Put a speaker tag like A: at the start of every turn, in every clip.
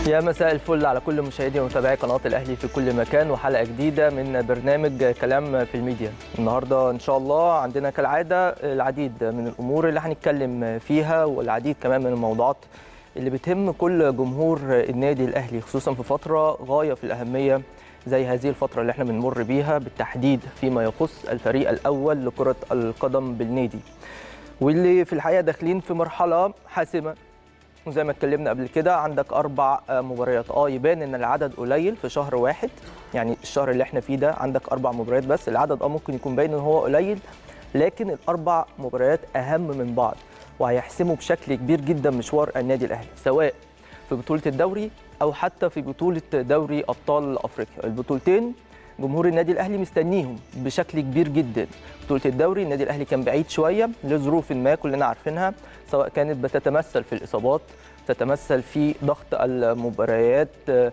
A: يا مساء الفل على كل مشاهدي ومتابعي قناه الاهلي في كل مكان وحلقه جديده من برنامج كلام في الميديا النهارده ان شاء الله عندنا كالعاده العديد من الامور اللي هنتكلم فيها والعديد كمان من الموضوعات اللي بتهم كل جمهور النادي الاهلي خصوصا في فتره غايه في الاهميه زي هذه الفتره اللي احنا بنمر بيها بالتحديد فيما يخص الفريق الاول لكره القدم بالنادي واللي في الحقيقه داخلين في مرحله حاسمه وزي ما اتكلمنا قبل كده عندك اربع مباريات اه يبان ان العدد قليل في شهر واحد يعني الشهر اللي احنا فيه ده عندك اربع مباريات بس العدد اه ممكن يكون باين ان هو قليل لكن الاربع مباريات اهم من بعض وهيحسموا بشكل كبير جدا مشوار النادي الاهلي سواء في بطوله الدوري او حتى في بطوله دوري ابطال افريقيا البطولتين جمهور النادي الاهلي مستنيهم بشكل كبير جدا بطوله الدوري النادي الاهلي كان بعيد شويه لظروف ما كلنا عارفينها سواء كانت بتتمثل في الاصابات تتمثل في ضغط المباريات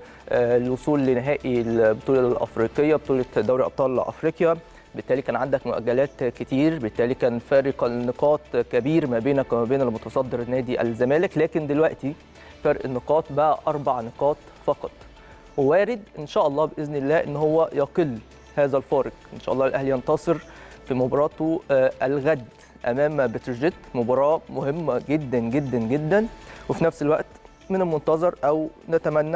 A: الوصول لنهائي البطوله الافريقيه بطوله دوري ابطال افريقيا بالتالي كان عندك مؤجلات كتير بالتالي كان فارق النقاط كبير ما بينك وما بين المتصدر نادي الزمالك لكن دلوقتي فرق النقاط بقى اربع نقاط فقط ووارد ان شاء الله باذن الله ان هو يقل هذا الفارق ان شاء الله الاهلي ينتصر في مباراته الغد امام بتروجيت مباراه مهمه جدا جدا جدا وفي نفس الوقت من المنتظر او نتمنى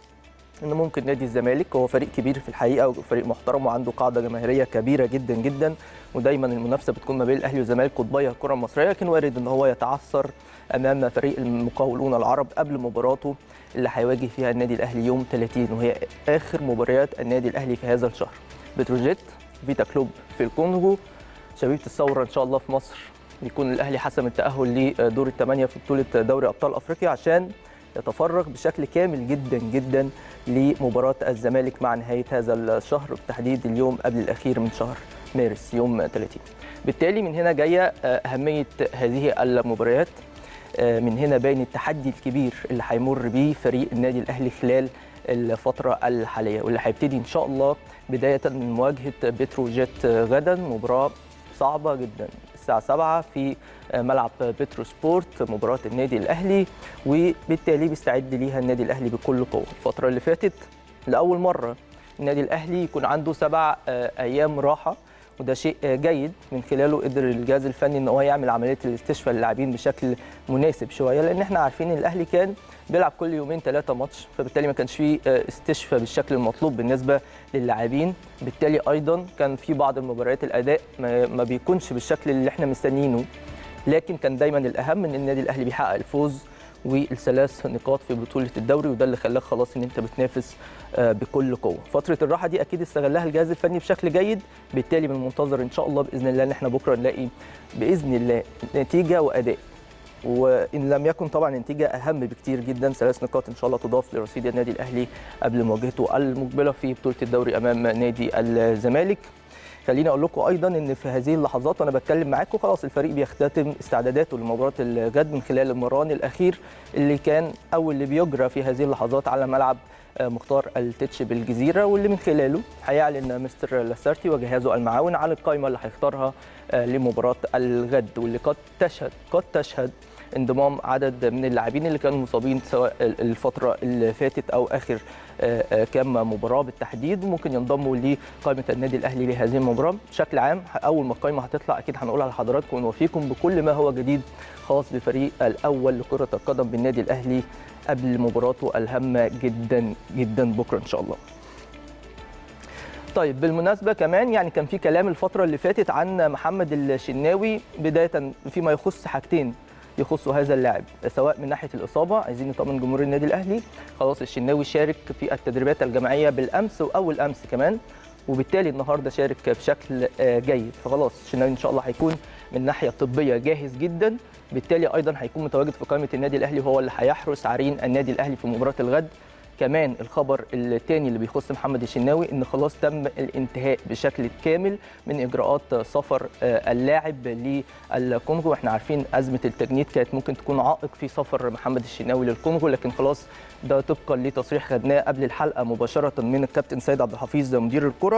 A: ان ممكن نادي الزمالك هو فريق كبير في الحقيقه وفريق محترم وعنده قاعده جماهيريه كبيره جدا جدا ودايما المنافسه بتكون ما بين الاهلي والزمالك قطبي الكره المصريه لكن وارد ان هو يتعثر امام فريق المقاولون العرب قبل مباراته اللي هيواجه فيها النادي الاهلي يوم 30 وهي اخر مباريات النادي الاهلي في هذا الشهر بتروجيت فيتا كلوب في الكونغو شبيبه الثوره ان شاء الله في مصر يكون الاهلي حسم التاهل لدور الثمانيه في بطوله دوري ابطال افريقيا عشان يتفرغ بشكل كامل جدا جدا لمباراه الزمالك مع نهايه هذا الشهر بالتحديد اليوم قبل الاخير من شهر مارس يوم 30 بالتالي من هنا جايه اهميه هذه المباريات من هنا باين التحدي الكبير اللي هيمر بيه فريق النادي الاهلي خلال الفتره الحاليه واللي هيبتدي ان شاء الله بدايه من مواجهه بتروجيت غدا مباراه صعبه جدا الساعه 7 في ملعب بترو سبورت مباراه النادي الاهلي وبالتالي بيستعد ليها النادي الاهلي بكل قوه الفتره اللي فاتت لاول مره النادي الاهلي يكون عنده سبع ايام راحه وده شيء جيد من خلاله قدر الجهاز الفني ان هو يعمل عمليه الاستشفاء للاعبين بشكل مناسب شويه لان احنا عارفين ان الاهلي كان بيلعب كل يومين ثلاثه ماتش فبالتالي ما كانش فيه استشفاء بالشكل المطلوب بالنسبه للاعبين بالتالي ايضا كان في بعض المباريات الاداء ما بيكونش بالشكل اللي احنا مستنيينه لكن كان دايما الاهم ان النادي الاهلي بيحقق الفوز والثلاث نقاط في بطوله الدوري وده اللي خلاك خلاص ان انت بتنافس بكل قوه فتره الراحه دي اكيد استغلها الجهاز الفني بشكل جيد بالتالي من المنتظر ان شاء الله باذن الله ان احنا بكره نلاقي باذن الله نتيجه واداء وان لم يكن طبعا نتيجه اهم بكتير جدا ثلاث نقاط ان شاء الله تضاف لرصيد النادي الاهلي قبل مواجهته المقبله في بطوله الدوري امام نادي الزمالك خليني اقول لكم ايضا ان في هذه اللحظات وانا بتكلم معاكم خلاص الفريق بيختتم استعداداته لمباراه الغد من خلال المران الاخير اللي كان او اللي بيجرى في هذه اللحظات على ملعب مختار التتش بالجزيره واللي من خلاله هيعلن مستر لاسارتي وجهازه المعاون عن القائمه اللي هيختارها لمباراه الغد واللي قد تشهد قد تشهد انضمام عدد من اللاعبين اللي كانوا مصابين سواء الفتره اللي فاتت او اخر كام مباراه بالتحديد ممكن ينضموا لقائمه النادي الاهلي لهذه المباراه بشكل عام اول ما القائمه هتطلع اكيد هنقولها لحضراتكم ونوفيكم بكل ما هو جديد خاص بفريق الاول لكره القدم بالنادي الاهلي قبل مباراته الهامه جدا جدا بكره ان شاء الله طيب بالمناسبة كمان يعني كان في كلام الفترة اللي فاتت عن محمد الشناوي بداية فيما يخص حاجتين يخصوا هذا اللاعب سواء من ناحيه الاصابه عايزين نطمن جمهور النادي الاهلي خلاص الشناوي شارك في التدريبات الجماعيه بالامس واول امس كمان وبالتالي النهارده شارك بشكل جيد فخلاص الشناوي ان شاء الله هيكون من ناحيه طبيه جاهز جدا بالتالي ايضا هيكون متواجد في قائمه النادي الاهلي وهو اللي هيحرس عرين النادي الاهلي في مباراه الغد كمان الخبر الثاني اللي بيخص محمد الشناوي ان خلاص تم الانتهاء بشكل كامل من اجراءات سفر اللاعب للكونغو واحنا عارفين ازمه التجنيد كانت ممكن تكون عائق في سفر محمد الشناوي للكونغو لكن خلاص ده طبقا لتصريح خدناه قبل الحلقه مباشره من الكابتن سيد عبد الحفيظ مدير الكره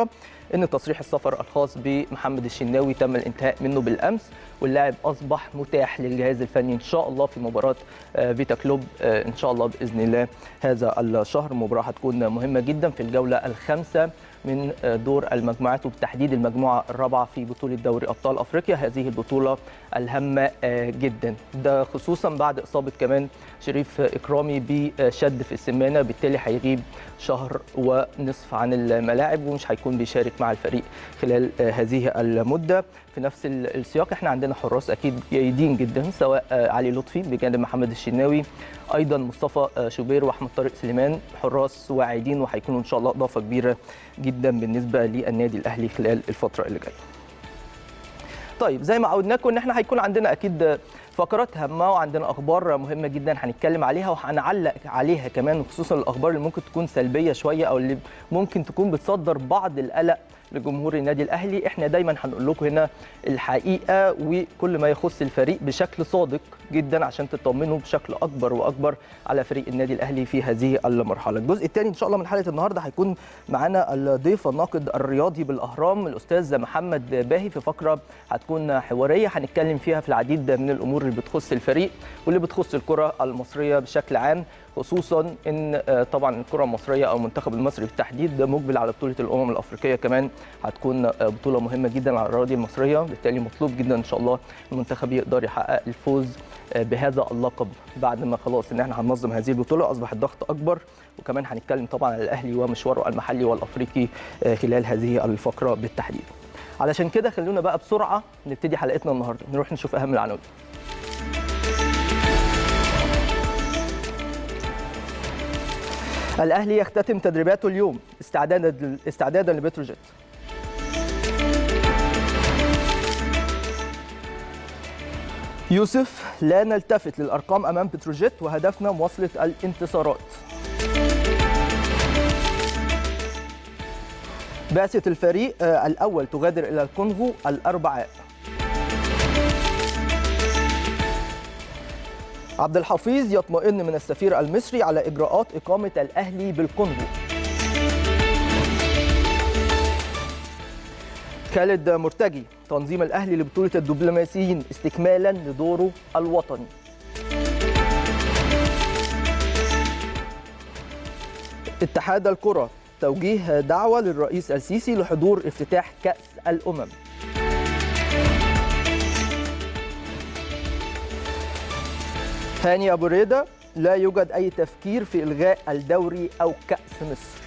A: ان تصريح السفر الخاص بمحمد الشناوي تم الانتهاء منه بالامس واللاعب اصبح متاح للجهاز الفني ان شاء الله في مباراه فيتا كلوب ان شاء الله باذن الله هذا الشهر المباراه هتكون مهمه جدا في الجوله الخامسه من دور المجموعات وبالتحديد المجموعه الرابعه في بطوله دوري ابطال افريقيا هذه البطوله الهامه جدا ده خصوصا بعد اصابه كمان شريف اكرامي بشد في السمانه بالتالي هيغيب شهر ونصف عن الملاعب ومش هيكون بيشارك مع الفريق خلال هذه المده في نفس السياق احنا عندنا حراس اكيد جيدين جدا سواء علي لطفي بجانب محمد الشناوي ايضا مصطفى شوبير واحمد طارق سليمان حراس واعدين وهيكونوا ان شاء الله اضافه كبيره جدا بالنسبه للنادي الاهلي خلال الفتره اللي جايه. طيب زي ما عودناكم ان احنا هيكون عندنا اكيد فقرات هامه وعندنا اخبار مهمه جدا هنتكلم عليها وهنعلق عليها كمان خصوصا الاخبار اللي ممكن تكون سلبيه شويه او اللي ممكن تكون بتصدر بعض القلق لجمهور النادي الاهلي احنا دايما هنقول لكم هنا الحقيقه وكل ما يخص الفريق بشكل صادق جدا عشان تطمنوا بشكل اكبر واكبر على فريق النادي الاهلي في هذه المرحله الجزء الثاني ان شاء الله من حلقه النهارده هيكون معانا الضيف الناقد الرياضي بالاهرام الاستاذ محمد باهي في فقره هتكون حواريه هنتكلم فيها في العديد من الامور اللي بتخص الفريق واللي بتخص الكره المصريه بشكل عام خصوصا ان طبعا الكره المصريه او المنتخب المصري بالتحديد مقبل على بطوله الامم الافريقيه كمان هتكون بطوله مهمه جدا على الاراضي المصريه بالتالي مطلوب جدا ان شاء الله المنتخب يقدر يحقق الفوز بهذا اللقب بعد ما خلاص ان احنا هننظم هذه البطوله اصبح الضغط اكبر وكمان هنتكلم طبعا على الاهلي ومشواره المحلي والافريقي خلال هذه الفقره بالتحديد علشان كده خلونا بقى بسرعه نبتدي حلقتنا النهارده نروح نشوف اهم العناوين الاهلي يختتم تدريباته اليوم استعدادا استعدادا لبتروجيت يوسف لا نلتفت للارقام امام بتروجيت وهدفنا مواصله الانتصارات بعثه الفريق الاول تغادر الى الكونغو الاربعاء عبد الحفيظ يطمئن من السفير المصري على اجراءات اقامه الاهلي بالكونغو خالد مرتجي تنظيم الاهلي لبطوله الدبلوماسيين استكمالا لدوره الوطني اتحاد الكره توجيه دعوه للرئيس السيسي لحضور افتتاح كاس الامم هاني ابو ريده لا يوجد اي تفكير في الغاء الدوري او كاس مصر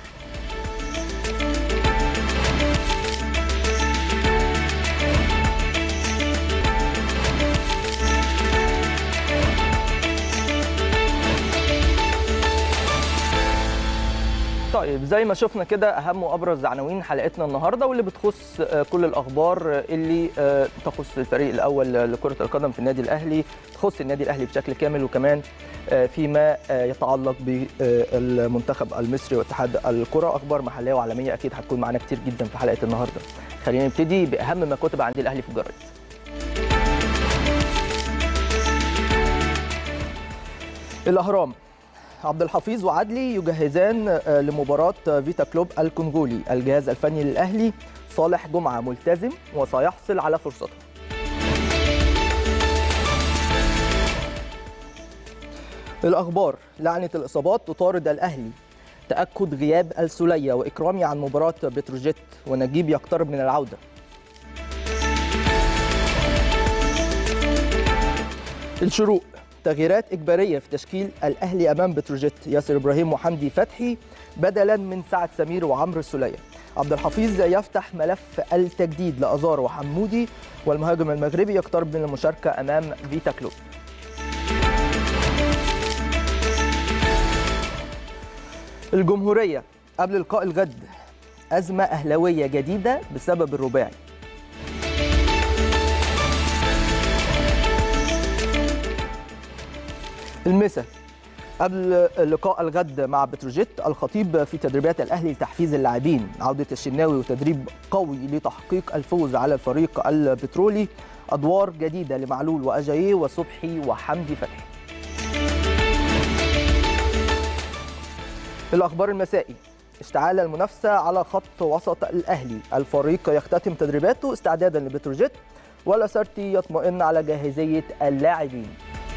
A: طيب زي ما شفنا كده اهم وابرز عناوين حلقتنا النهارده واللي بتخص كل الاخبار اللي تخص الفريق الاول لكره القدم في النادي الاهلي تخص النادي الاهلي بشكل كامل وكمان فيما يتعلق بالمنتخب المصري واتحاد الكره اخبار محليه وعالميه اكيد هتكون معانا كتير جدا في حلقه النهارده خلينا نبتدي باهم ما كتب عند الاهلي في الجرايد الاهرام عبد الحفيظ وعدلي يجهزان لمباراة فيتا كلوب الكونغولي الجهاز الفني للأهلي صالح جمعة ملتزم وسيحصل على فرصته الأخبار لعنة الإصابات تطارد الأهلي تأكد غياب السولية وإكرامي عن مباراة بتروجيت ونجيب يقترب من العودة الشروق تغييرات إجبارية في تشكيل الأهلي أمام بتروجيت ياسر إبراهيم وحمدي فتحي بدلا من سعد سمير وعمرو السولية عبد الحفيظ يفتح ملف التجديد لأزار وحمودي والمهاجم المغربي يقترب من المشاركة أمام فيتا كلوب الجمهورية قبل لقاء الغد أزمة أهلوية جديدة بسبب الرباعي المسا قبل لقاء الغد مع بتروجيت الخطيب في تدريبات الاهلي لتحفيز اللاعبين عوده الشناوي وتدريب قوي لتحقيق الفوز على الفريق البترولي ادوار جديده لمعلول واجاييه وصبحي وحمدي فتحي الاخبار المسائي اشتعال المنافسة على خط وسط الأهلي الفريق يختتم تدريباته استعدادا لبتروجيت والأسارتي يطمئن على جاهزية اللاعبين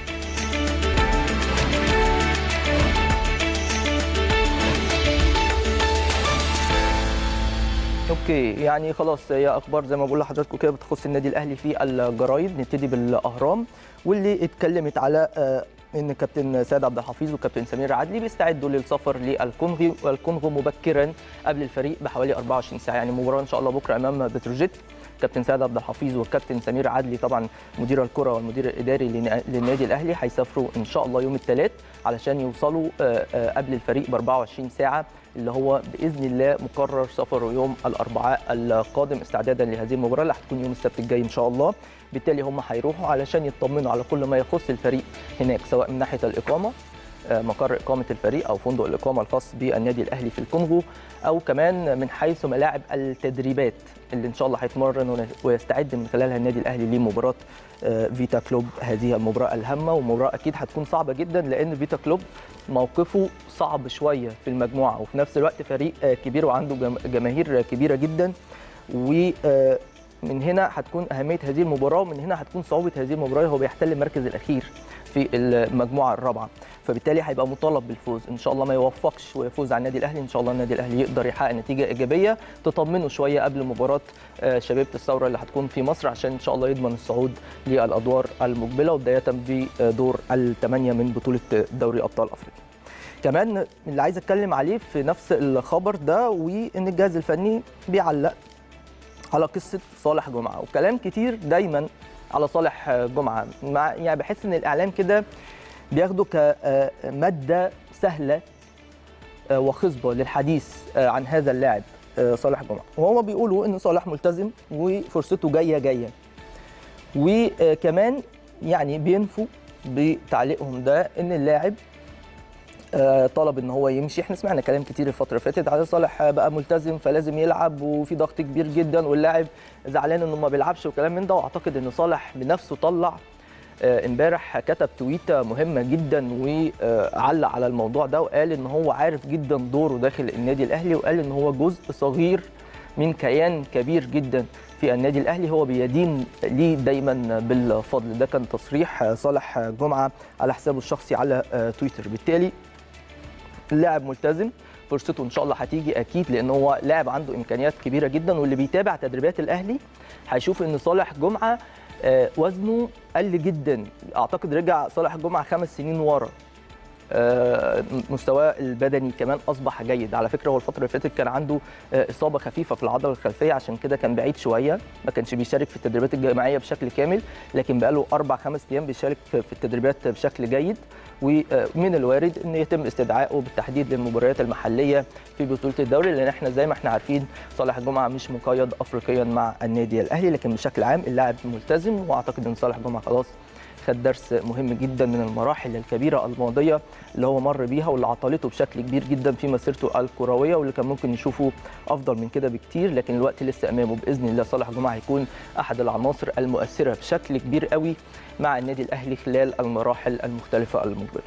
A: اوكي يعني خلاص هي اخبار زي ما بقول لحضراتكم كده بتخص النادي الاهلي في الجرايد نبتدي بالاهرام واللي اتكلمت على آه، ان كابتن سيد عبد الحفيظ وكابتن سمير عدلي بيستعدوا للسفر للكونغو والكونغو مبكرا قبل الفريق بحوالي 24 ساعه يعني مباراه ان شاء الله بكره امام بتروجيت كابتن سيد عبد الحفيظ والكابتن سمير عدلي طبعا مدير الكره والمدير الاداري لنا- للنادي الاهلي هيسافروا ان شاء الله يوم الثلاث علشان يوصلوا آه، آه، قبل الفريق ب 24 ساعه اللي هو باذن الله مقرر سفره يوم الاربعاء القادم استعدادا لهذه المباراه اللي هتكون يوم السبت الجاي ان شاء الله بالتالي هم هيروحوا علشان يطمنوا على كل ما يخص الفريق هناك سواء من ناحيه الاقامه آه، مقر اقامه الفريق او فندق الاقامه الخاص بالنادي الاهلي في الكونغو او كمان من حيث ملاعب التدريبات اللي ان شاء الله هيتمرن ون- ويستعد من خلالها النادي الاهلي لمباراه آه، فيتا كلوب هذه المباراه الهامه ومباراه اكيد هتكون صعبه جدا لان فيتا كلوب موقفه صعب شويه في المجموعه وفي نفس الوقت فريق آه، كبير وعنده جم- جماهير كبيره جدا ومن هنا هتكون اهميه هذه المباراه ومن هنا هتكون صعوبه هذه المباراه هو بيحتل المركز الاخير في المجموعه الرابعه فبالتالي هيبقى مطالب بالفوز ان شاء الله ما يوفقش ويفوز على النادي الاهلي ان شاء الله النادي الاهلي يقدر يحقق نتيجه ايجابيه تطمنه شويه قبل مباراه آه، شبيبه الثوره اللي هتكون في مصر عشان ان شاء الله يضمن الصعود للادوار المقبله وبدايه بدور الثمانيه من بطوله دوري ابطال افريقيا كمان اللي عايز اتكلم عليه في نفس الخبر ده وان الجهاز الفني بيعلق على قصه صالح جمعه وكلام كتير دايما على صالح جمعه مع يعني بحس ان الاعلام كده بياخده كماده سهله آه، وخصبه للحديث آه، عن هذا اللاعب آه، صالح جمعه وهما بيقولوا ان صالح ملتزم وفرصته جايه جايه وكمان يعني بينفوا بتعليقهم ده ان اللاعب آه، طلب ان هو يمشي احنا سمعنا كلام كتير الفتره اللي فاتت علي صالح آه، بقى ملتزم فلازم يلعب وفي ضغط كبير جدا واللاعب زعلان انه ما بيلعبش وكلام من ده واعتقد ان صالح بنفسه طلع آه، امبارح كتب تويته مهمه جدا وعلق على الموضوع ده وقال ان هو عارف جدا دوره داخل النادي الاهلي وقال ان هو جزء صغير من كيان كبير جدا في النادي الاهلي هو بيدين ليه دايما بالفضل ده كان تصريح آه، صالح جمعه على حسابه الشخصي على آه، تويتر بالتالي اللاعب ملتزم فرصته ان شاء الله هتيجي اكيد لان هو لاعب عنده امكانيات كبيره جدا واللي بيتابع تدريبات الاهلي هيشوف ان صالح جمعه آه، وزنه قل جدا اعتقد رجع صالح جمعه خمس سنين ورا آه، مستواه البدني كمان اصبح جيد على فكره هو الفتره اللي فاتت كان عنده آه، اصابه خفيفه في العضله الخلفيه عشان كده كان بعيد شويه ما كانش بيشارك في التدريبات الجماعيه بشكل كامل لكن بقاله اربع خمس ايام بيشارك في التدريبات بشكل جيد ومن الوارد ان يتم استدعائه بالتحديد للمباريات المحليه في بطوله الدوري لان احنا زي ما احنا عارفين صالح جمعه مش مقيد افريقيا مع النادي الاهلي لكن بشكل عام اللاعب ملتزم واعتقد ان صالح جمعه خلاص خد درس مهم جدا من المراحل الكبيره الماضيه اللي هو مر بيها واللي عطلته بشكل كبير جدا في مسيرته الكرويه واللي كان ممكن نشوفه افضل من كده بكتير لكن الوقت لسه امامه باذن الله صالح جمعه هيكون احد العناصر المؤثره بشكل كبير قوي مع النادي الاهلي خلال المراحل المختلفه المقبله.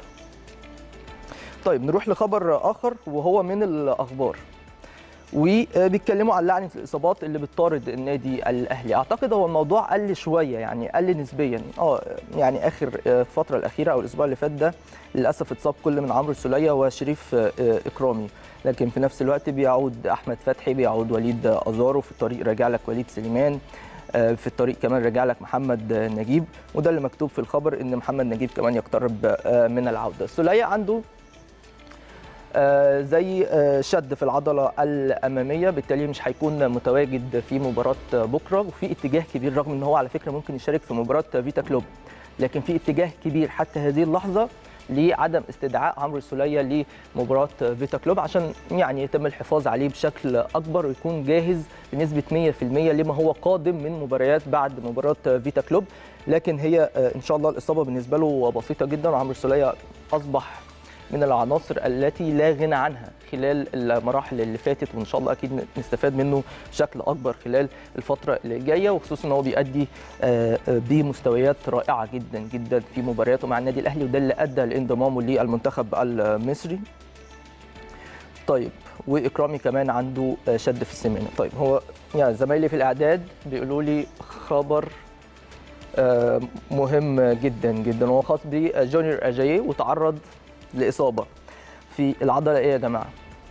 A: طيب نروح لخبر اخر وهو من الاخبار وبيتكلموا عن لعنه الاصابات اللي بتطارد النادي الاهلي اعتقد هو الموضوع قل شويه يعني قل نسبيا اه يعني اخر الفتره الاخيره او الاسبوع اللي فات ده للاسف اتصاب كل من عمرو السوليه وشريف اكرامي لكن في نفس الوقت بيعود احمد فتحي بيعود وليد ازارو في الطريق راجع لك وليد سليمان في الطريق كمان راجع لك محمد نجيب وده اللي مكتوب في الخبر ان محمد نجيب كمان يقترب من العوده السوليه عنده زي شد في العضله الاماميه بالتالي مش هيكون متواجد في مباراه بكره وفي اتجاه كبير رغم ان هو على فكره ممكن يشارك في مباراه فيتا كلوب لكن في اتجاه كبير حتى هذه اللحظه لعدم استدعاء عمرو السوليه لمباراه فيتا كلوب عشان يعني يتم الحفاظ عليه بشكل اكبر ويكون جاهز بنسبه 100% لما هو قادم من مباريات بعد مباراه فيتا كلوب لكن هي ان شاء الله الاصابه بالنسبه له بسيطه جدا وعمرو السوليه اصبح من العناصر التي لا غنى عنها خلال المراحل اللي فاتت وان شاء الله اكيد نستفاد منه بشكل اكبر خلال الفتره اللي جايه وخصوصا ان هو بيأدي بمستويات رائعه جدا جدا في مبارياته مع النادي الاهلي وده اللي ادى لانضمامه للمنتخب المصري. طيب واكرامي كمان عنده شد في السمانه طيب هو يعني زمايلي في الاعداد بيقولوا لي خبر آه، مهم جدا جدا وهو خاص بجونيور اجاييه وتعرض لاصابه في العضله ايه يا جماعه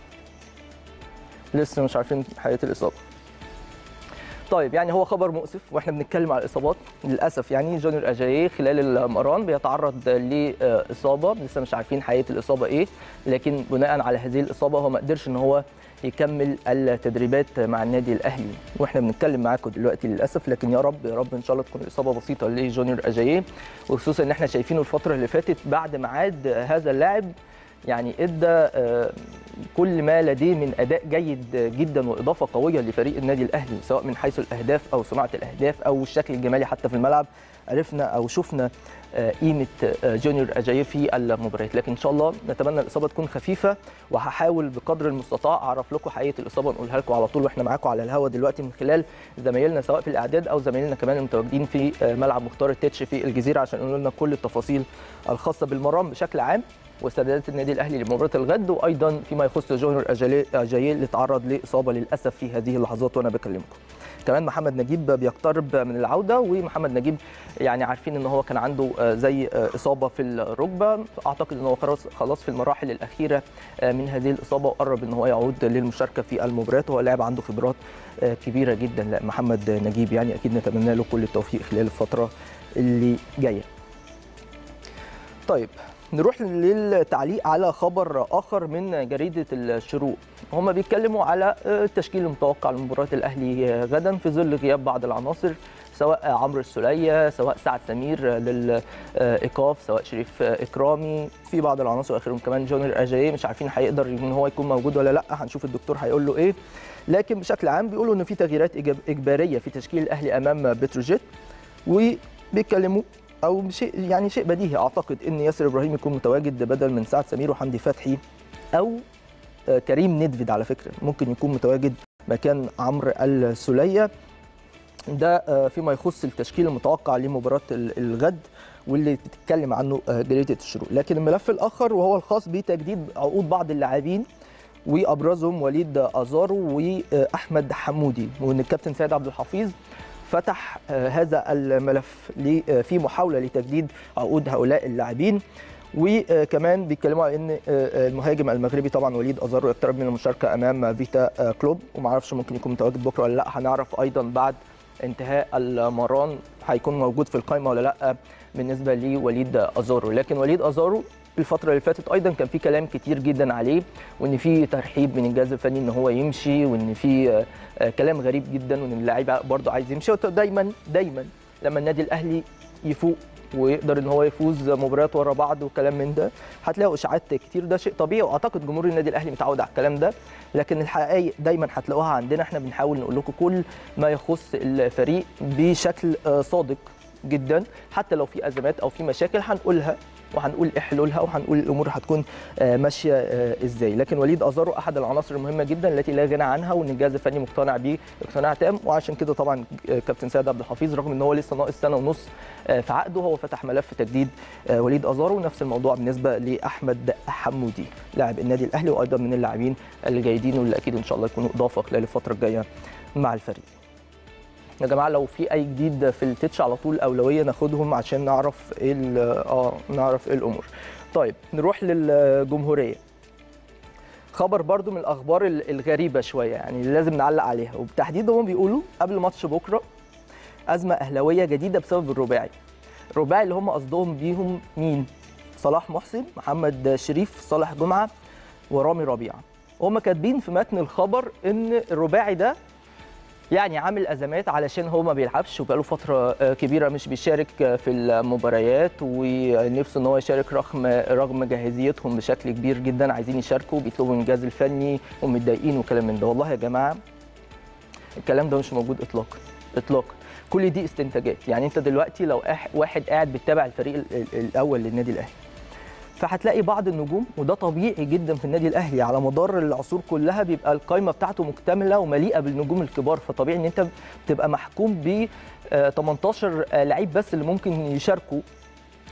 A: لسه مش عارفين حقيقه الاصابه طيب يعني هو خبر مؤسف واحنا بنتكلم على الاصابات للاسف يعني جونيور اجاييه خلال المران بيتعرض لاصابه لسه مش عارفين حقيقه الاصابه ايه لكن بناء على هذه الاصابه هو ما قدرش ان هو يكمل التدريبات مع النادي الاهلي واحنا بنتكلم معاكم دلوقتي للاسف لكن يا رب يا رب ان شاء الله تكون الاصابه بسيطه لجونيور اجاييه وخصوصا ان احنا شايفينه الفتره اللي فاتت بعد ميعاد هذا اللاعب يعني ادى آه، كل ما لديه من اداء جيد جدا واضافه قويه لفريق النادي الاهلي سواء من حيث الاهداف او صناعه الاهداف او الشكل الجمالي حتى في الملعب عرفنا او شفنا آه، قيمه آه، جونيور اجاييه في المباريات لكن ان شاء الله نتمنى الاصابه تكون خفيفه وهحاول بقدر المستطاع اعرف لكم حقيقه الاصابه ونقولها لكم على طول واحنا معاكم على الهوا دلوقتي من خلال زمايلنا سواء في الاعداد او زمايلنا كمان المتواجدين في آه، ملعب مختار التتش في الجزيره عشان يقولوا لنا كل التفاصيل الخاصه بالمرام بشكل عام واستعدادات النادي الاهلي لمباراه الغد وايضا فيما يخص جونيور اجاييه اللي تعرض لاصابه للاسف في هذه اللحظات وانا بكلمكم. كمان محمد نجيب بيقترب من العوده ومحمد نجيب يعني عارفين ان هو كان عنده آه، زي آه، اصابه في الركبه اعتقد ان هو خلاص خلاص في المراحل الاخيره آه، من هذه الاصابه وقرب ان هو يعود للمشاركه في المباريات وهو لاعب عنده خبرات آه، كبيره جدا لا محمد نجيب يعني اكيد نتمنى له كل التوفيق خلال الفتره اللي جايه. طيب نروح للتعليق على خبر اخر من جريده الشروق هم بيتكلموا على التشكيل المتوقع لمباراه الاهلي غدا في ظل غياب بعض العناصر سواء عمرو السوليه سواء سعد سمير للايقاف سواء شريف اكرامي في بعض العناصر اخرهم كمان جونيور اجاييه مش عارفين هيقدر ان هو يكون موجود ولا لا هنشوف الدكتور هيقول له ايه لكن بشكل عام بيقولوا ان في تغييرات إيجاب- اجباريه في تشكيل الاهلي امام بتروجيت وبيتكلموا او شيء يعني شيء بديهي اعتقد ان ياسر ابراهيم يكون متواجد بدل من سعد سمير وحمدي فتحي او آه، كريم ندفد على فكره ممكن يكون متواجد مكان عمرو السوليه ده آه، فيما يخص التشكيل المتوقع لمباراه ال- الغد واللي بتتكلم عنه آه، جريده الشروق لكن الملف الاخر وهو الخاص بتجديد عقود بعض اللاعبين وابرزهم وليد ازارو واحمد حمودي وان الكابتن سيد عبد الحفيظ فتح آه، هذا الملف ل- آه، في محاوله لتجديد عقود هؤلاء اللاعبين وكمان بيتكلموا على ان آه، آه، المهاجم المغربي طبعا وليد ازارو يقترب من المشاركه امام فيتا آه، كلوب ومعرفش ممكن يكون متواجد بكره ولا لا هنعرف ايضا بعد انتهاء المران هيكون موجود في القائمه ولا لا بالنسبه لوليد ازارو لكن وليد ازارو الفترة اللي فاتت أيضا كان في كلام كتير جدا عليه وإن في ترحيب من الجهاز الفني إن هو يمشي وإن في آه، آه، كلام غريب جدا وإن اللاعب برضه عايز يمشي دايما دايما لما النادي الأهلي يفوق ويقدر ان هو يفوز مباريات ورا بعض وكلام من ده هتلاقوا اشاعات كتير ده شيء طبيعي واعتقد جمهور النادي الاهلي متعود على الكلام ده لكن الحقائق دايما هتلاقوها عندنا احنا بنحاول نقول لكم كل ما يخص الفريق بشكل آه، صادق جدا حتى لو في ازمات او في مشاكل هنقولها وهنقول ايه حلولها وهنقول الامور هتكون آه، ماشيه آه، ازاي لكن وليد ازارو احد العناصر المهمه جدا التي لا غنى عنها وان الجهاز الفني مقتنع بيه اقتناع تام وعشان كده طبعا آه، كابتن سيد عبد الحفيظ رغم ان هو لسه ناقص سنه ونص آه، في عقده هو فتح ملف تجديد آه، وليد ازارو نفس الموضوع بالنسبه لاحمد حمودي لاعب النادي الاهلي وايضا من اللاعبين الجيدين واللي اكيد ان شاء الله يكونوا اضافه خلال الفتره الجايه مع الفريق يا جماعه لو في اي جديد في التتش على طول اولويه ناخدهم عشان نعرف ايه ال- اه نعرف ايه الامور طيب نروح للجمهوريه خبر برضو من الاخبار ال- الغريبه شويه يعني اللي لازم نعلق عليها وبالتحديد هم بيقولوا قبل ماتش بكره ازمه اهلاويه جديده بسبب الرباعي الرباعي اللي هم قصدهم بيهم مين صلاح محسن محمد شريف صالح جمعه ورامي ربيعه هم كاتبين في متن الخبر ان الرباعي ده يعني عامل ازمات علشان هو ما بيلعبش وبقاله فتره آه، كبيره مش بيشارك آه، في المباريات ونفسه ان هو يشارك رغم رغم جاهزيتهم بشكل كبير جدا عايزين يشاركوا بيطلبوا من الجهاز الفني ومتضايقين وكلام من ده والله يا جماعه الكلام ده مش موجود اطلاقا اطلاقا كل دي استنتاجات يعني انت دلوقتي لو أح- واحد قاعد بيتابع الفريق ال- ال- الاول للنادي الاهلي فهتلاقي بعض النجوم وده طبيعي جدا في النادي الاهلي على مدار العصور كلها بيبقى القائمه بتاعته مكتمله ومليئه بالنجوم الكبار فطبيعي ان انت بتبقى محكوم ب آه، 18 لعيب بس اللي ممكن يشاركوا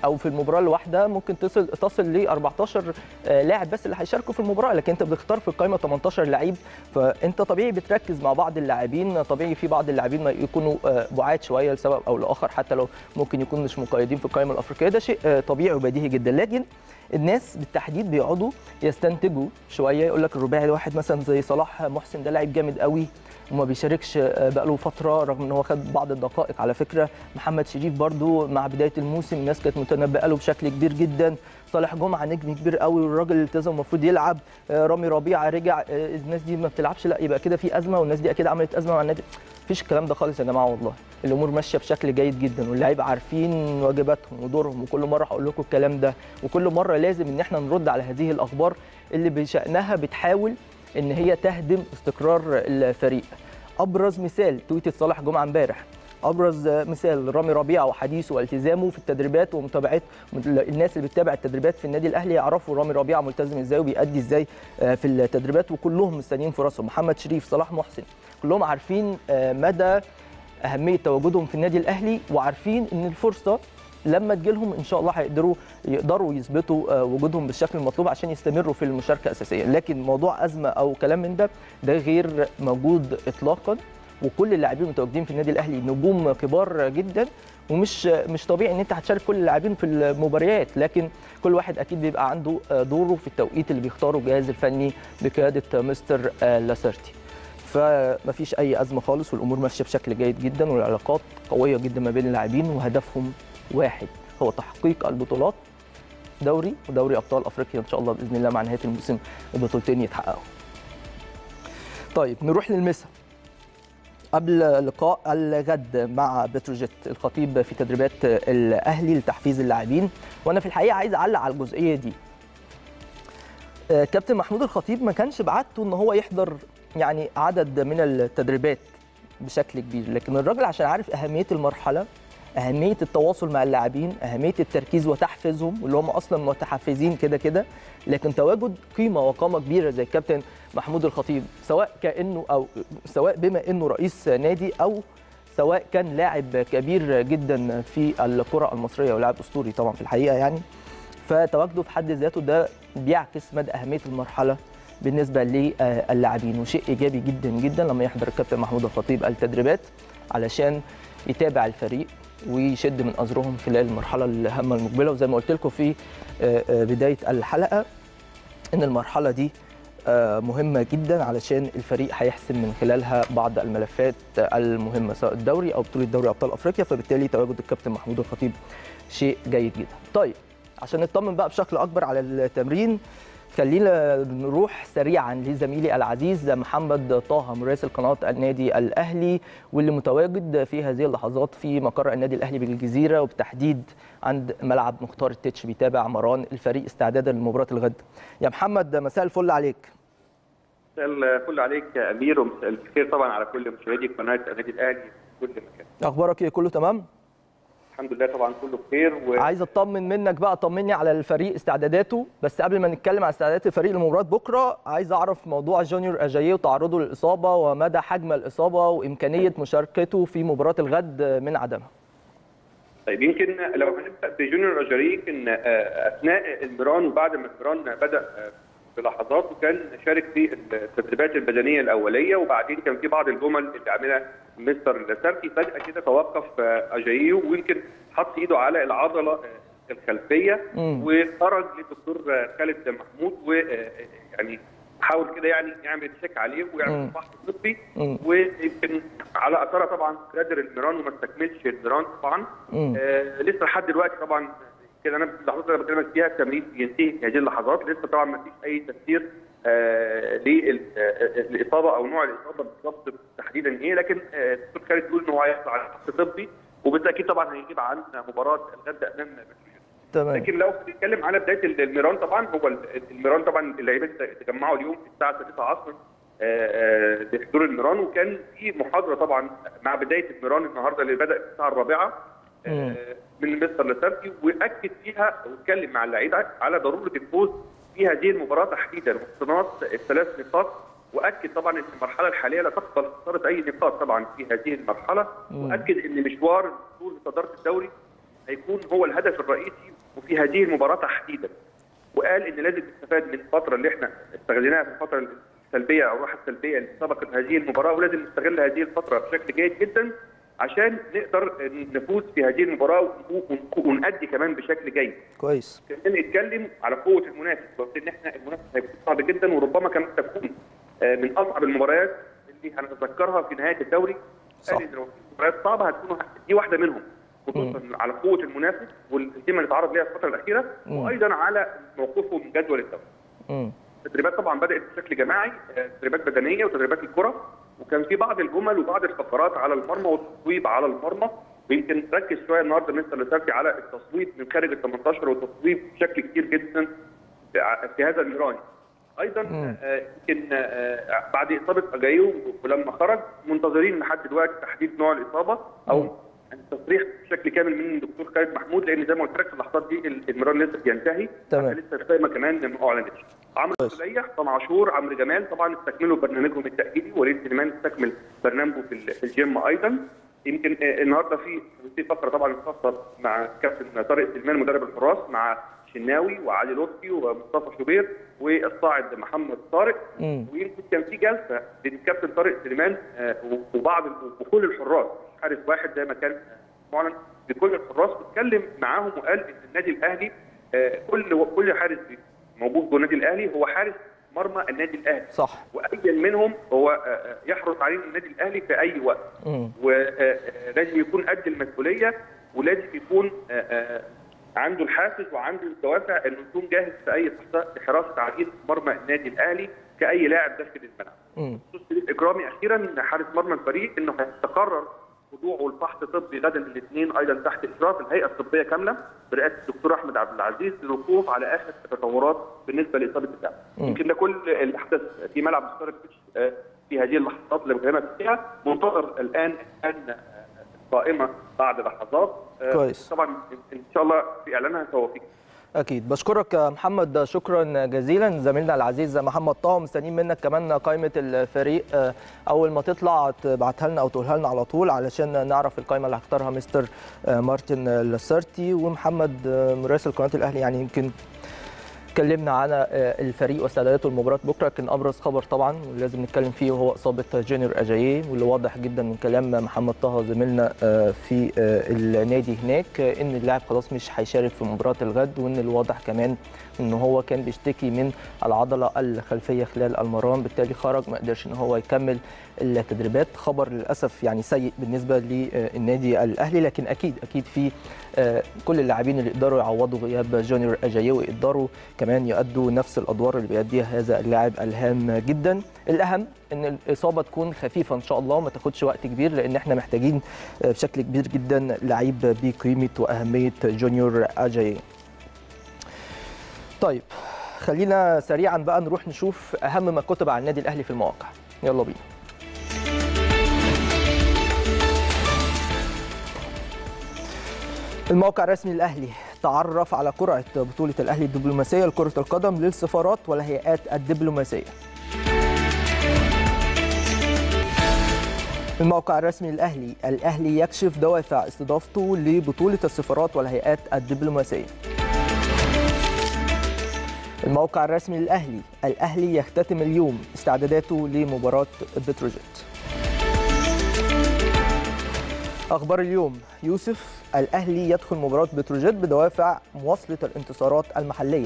A: او في المباراه الواحده ممكن تصل تصل ل 14 لاعب بس اللي هيشاركوا في المباراه لكن انت بتختار في القائمه 18 لعيب فانت طبيعي بتركز مع بعض اللاعبين طبيعي في بعض اللاعبين ما يكونوا بعاد شويه لسبب او لاخر حتى لو ممكن يكونوا مش مقيدين في القائمه الافريقيه ده شيء طبيعي وبديهي جدا لكن الناس بالتحديد بيقعدوا يستنتجوا شويه يقول لك الرباعي الواحد مثلا زي صلاح محسن ده لاعب جامد قوي وما بيشاركش بقاله فتره رغم ان هو خد بعض الدقائق على فكره محمد شريف برده مع بدايه الموسم الناس كانت متنبئه له بشكل كبير جدا صالح جمعه نجم كبير قوي والراجل التزم المفروض يلعب رامي ربيعه رجع الناس دي ما بتلعبش لا يبقى كده في ازمه والناس دي اكيد عملت ازمه مع النادي مفيش الكلام ده خالص يا جماعه والله الامور ماشيه بشكل جيد جدا واللعيبه عارفين واجباتهم ودورهم وكل مره هقول لكم الكلام ده وكل مره لازم ان احنا نرد على هذه الاخبار اللي بشانها بتحاول ان هي تهدم استقرار الفريق ابرز مثال تويته صالح جمعه امبارح ابرز مثال رامي ربيعه وحديثه والتزامه في التدريبات ومتابعه الناس اللي بتتابع التدريبات في النادي الاهلي يعرفوا رامي ربيعه ملتزم ازاي وبيأدي ازاي في التدريبات وكلهم مستنيين فرصهم محمد شريف صلاح محسن كلهم عارفين مدى اهميه تواجدهم في النادي الاهلي وعارفين ان الفرصه لما تجيلهم ان شاء الله هيقدروا يقدروا يثبتوا وجودهم بالشكل المطلوب عشان يستمروا في المشاركه اساسيا لكن موضوع ازمه او كلام من ده ده غير موجود اطلاقا وكل اللاعبين المتواجدين في النادي الاهلي نجوم كبار جدا ومش مش طبيعي ان انت هتشارك كل اللاعبين في المباريات لكن كل واحد اكيد بيبقى عنده دوره في التوقيت اللي بيختاره الجهاز الفني بقياده مستر لاسيرتي فمفيش اي ازمه خالص والامور ماشيه بشكل جيد جدا والعلاقات قويه جدا ما بين اللاعبين وهدفهم واحد هو تحقيق البطولات دوري ودوري ابطال افريقيا ان شاء الله باذن الله مع نهايه الموسم البطولتين يتحققوا. طيب نروح للمسا قبل لقاء الغد مع بتروجيت الخطيب في تدريبات الاهلي لتحفيز اللاعبين وانا في الحقيقه عايز اعلق على الجزئيه دي. كابتن محمود الخطيب ما كانش بعادته ان هو يحضر يعني عدد من التدريبات بشكل كبير لكن الراجل عشان عارف اهميه المرحله اهميه التواصل مع اللاعبين اهميه التركيز وتحفيزهم واللي هم اصلا متحفزين كده كده لكن تواجد قيمه وقامه كبيره زي الكابتن محمود الخطيب سواء كانه او سواء بما انه رئيس نادي او سواء كان لاعب كبير جدا في الكره المصريه ولاعب اسطوري طبعا في الحقيقه يعني فتواجده في حد ذاته ده بيعكس مدى اهميه المرحله بالنسبه للاعبين وشيء ايجابي جدا جدا لما يحضر الكابتن محمود الخطيب التدريبات علشان يتابع الفريق ويشد من ازرهم خلال المرحله الهامه المقبله وزي ما قلت لكم في بدايه الحلقه ان المرحله دي مهمه جدا علشان الفريق هيحسم من خلالها بعض الملفات المهمه سواء الدوري او بطوله دوري ابطال افريقيا فبالتالي تواجد الكابتن محمود الخطيب شيء جيد جدا. طيب عشان نطمن بقى بشكل اكبر على التمرين خلينا نروح سريعا لزميلي العزيز محمد طه مراسل قناه النادي الاهلي واللي متواجد في هذه اللحظات في مقر النادي الاهلي بالجزيره وبالتحديد عند ملعب مختار التتش بيتابع مران الفريق استعدادا لمباراه الغد. يا محمد مساء الفل عليك.
B: مساء الفل عليك يا امير ومساء الخير طبعا على كل مشاهدي قناه النادي الاهلي في كل مكان.
A: اخبارك ايه كله تمام؟
B: الحمد لله طبعا كله بخير
A: و... عايز اطمن منك بقى طمني على الفريق استعداداته بس قبل ما نتكلم على استعدادات الفريق لمباراه بكره عايز اعرف موضوع جونيور اجاييه وتعرضه للاصابه ومدى حجم الاصابه وامكانيه مشاركته في مباراه الغد من عدمها
B: طيب يمكن لو هنبدا بجونيور اجاييه يمكن اثناء المران وبعد ما المران بدا بلحظات وكان شارك في التدريبات البدنيه الاوليه وبعدين كان في بعض الجمل اللي عملها مستر لاسارتي فجاه كده توقف اجايو ويمكن حط ايده على العضله الخلفيه وخرج للدكتور خالد محمود ويعني حاول كده يعني يعمل تشيك عليه ويعمل فحص طبي ويمكن على اثرها طبعا غادر الميران وما استكملش الميران طبعا آه لسه لحد دلوقتي طبعا كده انا اللحظات اللي بكلمك فيها التمرين بينتهي في هذه اللحظات لسه طبعا ما فيش اي تفسير آه للاصابه او نوع الاصابه بالظبط تحديدا ايه لكن الدكتور خالد بيقول ان هو هيحصل على فحص طبي وبالتاكيد طبعا هيجيب عن مباراه الغد امام
A: تمام
B: لكن لو بنتكلم على بدايه الميران طبعا هو الميران طبعا اللعيبه تجمعوا اليوم في الساعه 6 عصرا لحضور الميران وكان في محاضره طبعا مع بدايه الميران النهارده اللي بدا في الساعه الرابعه من مستر لاسارتي واكد فيها واتكلم مع اللعيبه على ضروره الفوز في هذه المباراه تحديدا واقتناص الثلاث نقاط واكد طبعا ان المرحله الحاليه لا تقبل خساره اي نقاط طبعا في هذه المرحله واكد ان مشوار الوصول لصداره الدوري هيكون هو الهدف الرئيسي وفي هذه المباراه تحديدا وقال ان لازم نستفاد من الفتره اللي احنا استغليناها في الفتره السلبيه او الروح السلبيه اللي سبقت هذه المباراه ولازم نستغل هذه الفتره بشكل جيد جدا عشان نقدر نفوز في هذه المباراه ونأدي كمان بشكل جيد.
A: كويس.
B: كمان اتكلم على قوه المنافس وقلت ان احنا المنافس هيكون صعب جدا وربما كمان تكون من اصعب المباريات اللي هنتذكرها في نهايه الدوري.
A: صح.
B: قال ان لو في مباريات صعبه هتكون دي واحده منهم. خصوصا على قوه المنافس والهزيمه اللي تعرض ليها الفتره الاخيره
A: مم.
B: وايضا على موقفه من جدول الدوري.
A: مم.
B: التدريبات طبعا بدات بشكل جماعي آه، تدريبات بدنيه وتدريبات الكره وكان في بعض الجمل وبعض الفقرات على المرمى والتصويب على المرمى ويمكن ركز شويه النهارده مستر لسارتي على التصويب من خارج ال 18 والتصويب بشكل كتير جدا في- في هذا الميران. ايضا
A: مم.
B: آه، يمكن آه، بعد اصابه اجايو ولما خرج منتظرين لحد دلوقتي تحديد نوع الاصابه
A: مم.
B: او التصريح بشكل كامل من الدكتور خالد محمود لان زي ما قلت لك في اللحظات دي الميران لسه بينتهي
A: تمام.
B: حتى لسه القائمه كمان ما اعلنتش عمرو
A: كويس.
B: السليح طبعا عاشور عمرو جمال طبعا استكملوا برنامجهم التاهيلي وليد سليمان استكمل برنامجه في ال- في الجيم ايضا يمكن آه، النهارده في في فقره طبعا خاصه مع كابتن طارق سليمان مدرب الحراس مع شناوي وعلي لطفي ومصطفى شوبير والصاعد محمد طارق
A: مم.
B: ويمكن كان في جلسه بين الكابتن طارق سليمان آه، وبعض وكل الحراس مش حارس واحد زي ما كان معلن بكل الحراس واتكلم معاهم وقال ان النادي الاهلي آه، كل كل حارس موجود جوه النادي الاهلي هو حارس مرمى النادي الاهلي
A: صح.
B: واي منهم هو آه، آه، يحرص عليه النادي الاهلي في اي وقت
A: مم.
B: ولازم يكون قد المسؤوليه ولازم يكون آه، آه، عنده الحافز وعنده الدوافع انه يكون جاهز في اي لحظه لحراسه عديد مرمى النادي الاهلي كاي لاعب داخل الملعب.
A: مم.
B: بخصوص شريف اكرامي اخيرا حارس مرمى الفريق انه هيتقرر خضوعه لفحص طبي غدا الاثنين ايضا تحت اشراف الهيئه الطبيه كامله برئاسه الدكتور احمد عبد العزيز للوقوف على اخر التطورات بالنسبه لاصابه اللاعب.
A: مم.
B: يمكن ده كل اللي حدث في ملعب ستار سبيتش آه، في هذه اللحظات اللي بكلمك فيها منتظر الان ان آه، القائمه بعد لحظات آه،
A: كويس.
B: طبعا ان شاء الله في اعلانها توفيق
A: اكيد بشكرك يا محمد شكرا جزيلا زميلنا العزيز محمد طه مستنيين منك كمان قائمه الفريق آه، اول ما تطلع تبعتها لنا او تقولها لنا على طول علشان نعرف القائمه اللي هيختارها مستر آه، مارتن لاسارتي ومحمد آه، مراسل قناه الاهلي يعني يمكن اتكلمنا على آه، الفريق واستعداداته لمباراه بكره كان ابرز خبر طبعا لازم نتكلم فيه وهو اصابه جونيور اجاييه واللي واضح جدا من كلام محمد طه زميلنا آه، في آه، النادي هناك آه، ان اللاعب خلاص مش هيشارك في مباراه الغد وان الواضح كمان ان هو كان بيشتكي من العضله الخلفيه خلال المران بالتالي خرج ما قدرش ان هو يكمل التدريبات خبر للاسف يعني سيء بالنسبه للنادي الاهلي لكن اكيد اكيد في آه، كل اللاعبين اللي يقدروا يعوضوا غياب جونيور اجاييه ويقدروا كمان يؤدوا نفس الادوار اللي بيأديها هذا اللاعب الهام جدا الاهم ان الاصابه تكون خفيفه ان شاء الله وما تاخدش وقت كبير لان احنا محتاجين آه، بشكل كبير جدا لعيب بقيمه واهميه جونيور اجاييه طيب خلينا سريعا بقى نروح نشوف اهم ما كتب عن النادي الاهلي في المواقع يلا بينا الموقع الرسمي للاهلي تعرف على قرعه بطوله الاهلي الدبلوماسيه لكره القدم للسفارات والهيئات الدبلوماسيه الموقع الرسمي للاهلي الاهلي يكشف دوافع استضافته لبطوله السفارات والهيئات الدبلوماسيه الموقع الرسمي للاهلي الاهلي يختتم اليوم استعداداته لمباراه بتروجيت اخبار اليوم يوسف الاهلي يدخل مباراه بتروجيت بدوافع مواصله الانتصارات المحليه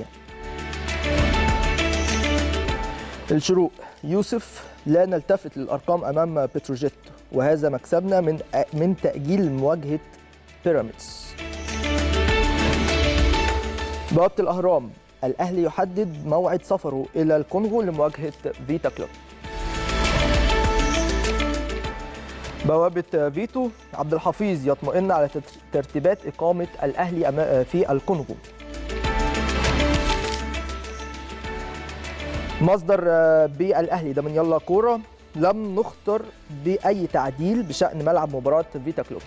A: الشروق يوسف لا نلتفت للارقام امام بتروجيت وهذا مكسبنا من من تاجيل مواجهه بيراميدز بوابه الاهرام الاهلي يحدد موعد سفره الى الكونغو لمواجهه فيتا كلوب بوابة فيتو عبد الحفيظ يطمئن على تت- ترتيبات إقامة الأهلي أما- في الكونغو مصدر آه، بالأهلي ده من يلا كورة لم نخطر بأي تعديل بشأن ملعب مباراة فيتا كلوب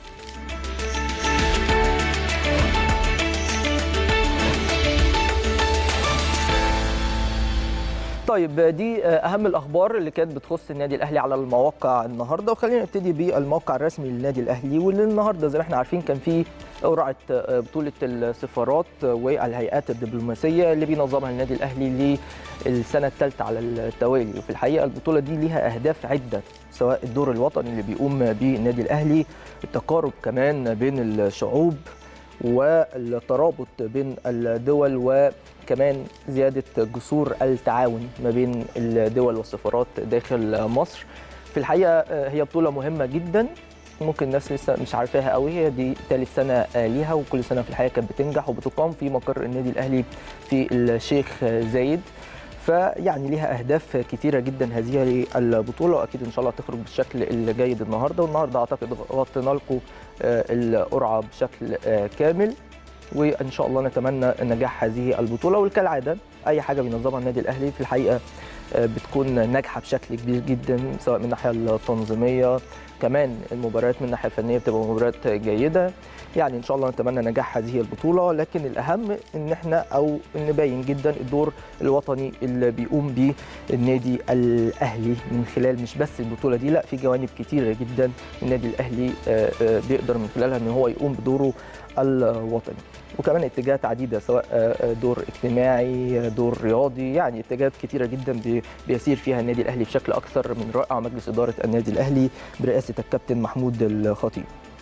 A: طيب دي اهم الاخبار اللي كانت بتخص النادي الاهلي على المواقع النهارده وخلينا نبتدي بالموقع الرسمي للنادي الاهلي واللي النهارده زي ما احنا عارفين كان فيه قرعه بطوله السفارات والهيئات الدبلوماسيه اللي بينظمها النادي الاهلي للسنه الثالثه على التوالي وفي الحقيقه البطوله دي ليها اهداف عده سواء الدور الوطني اللي بيقوم به النادي الاهلي التقارب كمان بين الشعوب والترابط بين الدول وكمان زياده جسور التعاون ما بين الدول والسفارات داخل مصر في الحقيقه هي بطوله مهمه جدا ممكن الناس لسه مش عارفاها قوي هي دي ثالث سنه ليها وكل سنه في الحقيقه كانت بتنجح وبتقام في مقر النادي الاهلي في الشيخ زايد فيعني ليها اهداف كتيره جدا هذه البطوله واكيد ان شاء الله تخرج بالشكل الجيد النهارده والنهارده اعتقد غطينا لكم القرعه بشكل كامل وان شاء الله نتمنى نجاح هذه البطوله وكالعاده اي حاجه بينظمها النادي الاهلي في الحقيقه بتكون ناجحه بشكل كبير جدا سواء من الناحيه التنظيميه كمان المباريات من الناحيه الفنيه بتبقى مباريات جيده يعني ان شاء الله نتمنى نجاح هذه البطوله لكن الاهم ان احنا او نبين جدا الدور الوطني اللي بيقوم به النادي الاهلي من خلال مش بس البطوله دي لا في جوانب كتيره جدا النادي الاهلي بيقدر من خلالها ان هو يقوم بدوره الوطني وكمان اتجاهات عديده سواء دور اجتماعي دور رياضي يعني اتجاهات كتيره جدا بيسير فيها النادي الاهلي بشكل اكثر من رائع مجلس اداره النادي الاهلي برئاسه الكابتن محمود الخطيب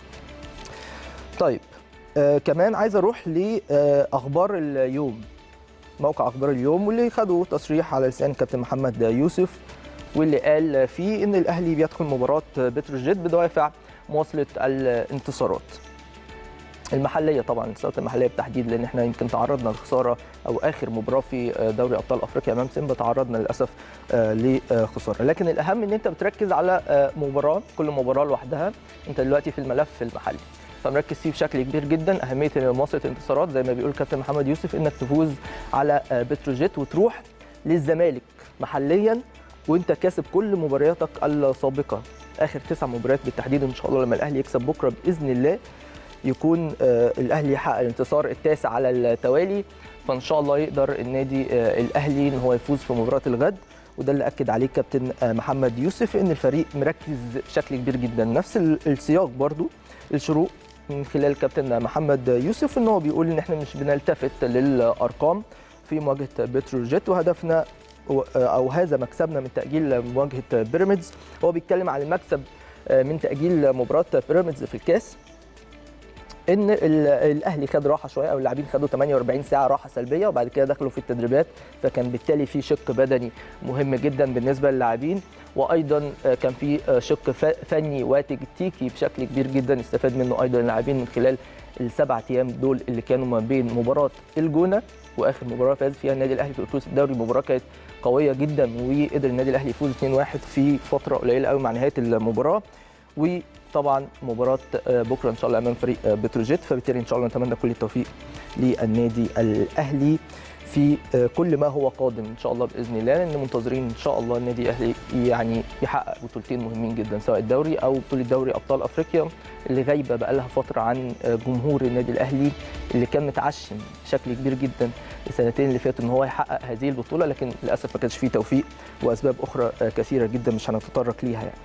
A: طيب آه كمان عايز اروح لاخبار اليوم موقع اخبار اليوم واللي خدوا تصريح على لسان كابتن محمد يوسف واللي قال فيه ان الاهلي بيدخل مباراه بتروجيت بدوافع مواصله الانتصارات المحليه طبعا الانتصارات المحليه بالتحديد لان احنا يمكن تعرضنا لخساره او اخر مباراه في دوري ابطال افريقيا امام سيمبا تعرضنا للاسف لخساره لكن الاهم ان انت بتركز على مباراه كل مباراه لوحدها انت دلوقتي في الملف المحلي فمركز فيه بشكل كبير جدا اهميه مواصله الانتصارات زي ما بيقول كابتن محمد يوسف انك تفوز على بتروجيت وتروح للزمالك محليا وانت كاسب كل مبارياتك السابقه اخر تسع مباريات بالتحديد ان شاء الله لما الاهلي يكسب بكره باذن الله يكون الاهلي يحقق الانتصار التاسع على التوالي فان شاء الله يقدر النادي الاهلي ان هو يفوز في مباراه الغد وده اللي اكد عليه كابتن محمد يوسف ان الفريق مركز بشكل كبير جدا نفس السياق برضو الشروق من خلال كابتن محمد يوسف ان هو بيقول ان احنا مش بنلتفت للارقام في مواجهه بتروجيت وهدفنا او هذا مكسبنا من تاجيل مواجهه بيراميدز هو بيتكلم عن المكسب من تاجيل مباراه بيراميدز في الكاس ان الاهلي خد راحه شويه او اللاعبين خدوا 48 ساعه راحه سلبيه وبعد كده دخلوا في التدريبات فكان بالتالي في شق بدني مهم جدا بالنسبه للاعبين وايضا كان في شق فني وتكتيكي بشكل كبير جدا استفاد منه ايضا اللاعبين من خلال السبع ايام دول اللي كانوا ما بين مباراه الجونه واخر مباراه فاز فيها النادي الاهلي في بطوله الدوري مباراه كانت قويه جدا وقدر النادي الاهلي يفوز 2-1 في فتره قليله قوي مع نهايه المباراه وطبعا مباراه بكره ان شاء الله امام فريق بتروجيت فبالتالي ان شاء الله نتمنى كل التوفيق للنادي الاهلي في كل ما هو قادم ان شاء الله باذن الله لان منتظرين ان شاء الله النادي الاهلي يعني يحقق بطولتين مهمين جدا سواء الدوري او بطوله دوري ابطال افريقيا اللي غايبه بقى لها فتره عن جمهور النادي الاهلي اللي كان متعشم بشكل كبير جدا السنتين اللي فاتوا ان هو يحقق هذه البطوله لكن للاسف ما كانش فيه توفيق واسباب اخرى كثيره جدا مش هنتطرق ليها يعني.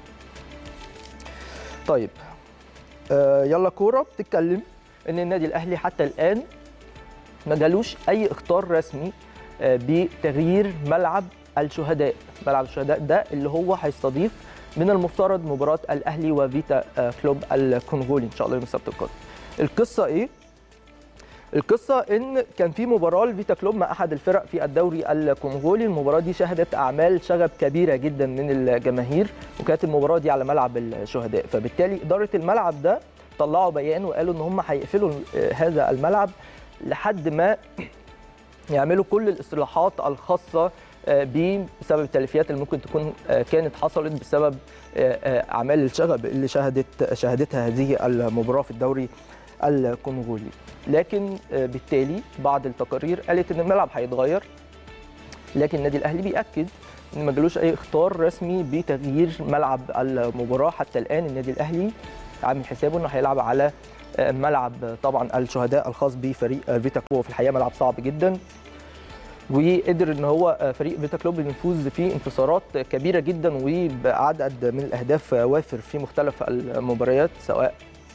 A: طيب آه يلا كوره بتتكلم ان النادي الاهلي حتى الان ما جالوش اي اختار رسمي آه بتغيير ملعب الشهداء ملعب الشهداء ده اللي هو هيستضيف من المفترض مباراه الاهلي وفيتا آه كلوب الكونغولي ان شاء الله يوم السبت القادم القصه ايه القصه ان كان في مباراه لفيتا كلوب مع احد الفرق في الدوري الكونغولي المباراه دي شهدت اعمال شغب كبيره جدا من الجماهير وكانت المباراه دي على ملعب الشهداء فبالتالي اداره الملعب ده طلعوا بيان وقالوا ان هم هيقفلوا هذا الملعب لحد ما يعملوا كل الاصلاحات الخاصه بيه بسبب التلفيات اللي ممكن تكون كانت حصلت بسبب اعمال الشغب اللي شهدت شهدتها هذه المباراه في الدوري الكونغولي لكن بالتالي بعض التقارير قالت ان الملعب هيتغير لكن النادي الاهلي بياكد ان ما جالوش اي اختار رسمي بتغيير ملعب المباراه حتى الان النادي الاهلي عامل حسابه انه هيلعب على ملعب طبعا الشهداء الخاص بفريق فيتا كلوب في الحقيقه ملعب صعب جدا وقدر ان هو فريق فيتا كلوب يفوز في انتصارات كبيره جدا وبعدد من الاهداف وافر في مختلف المباريات سواء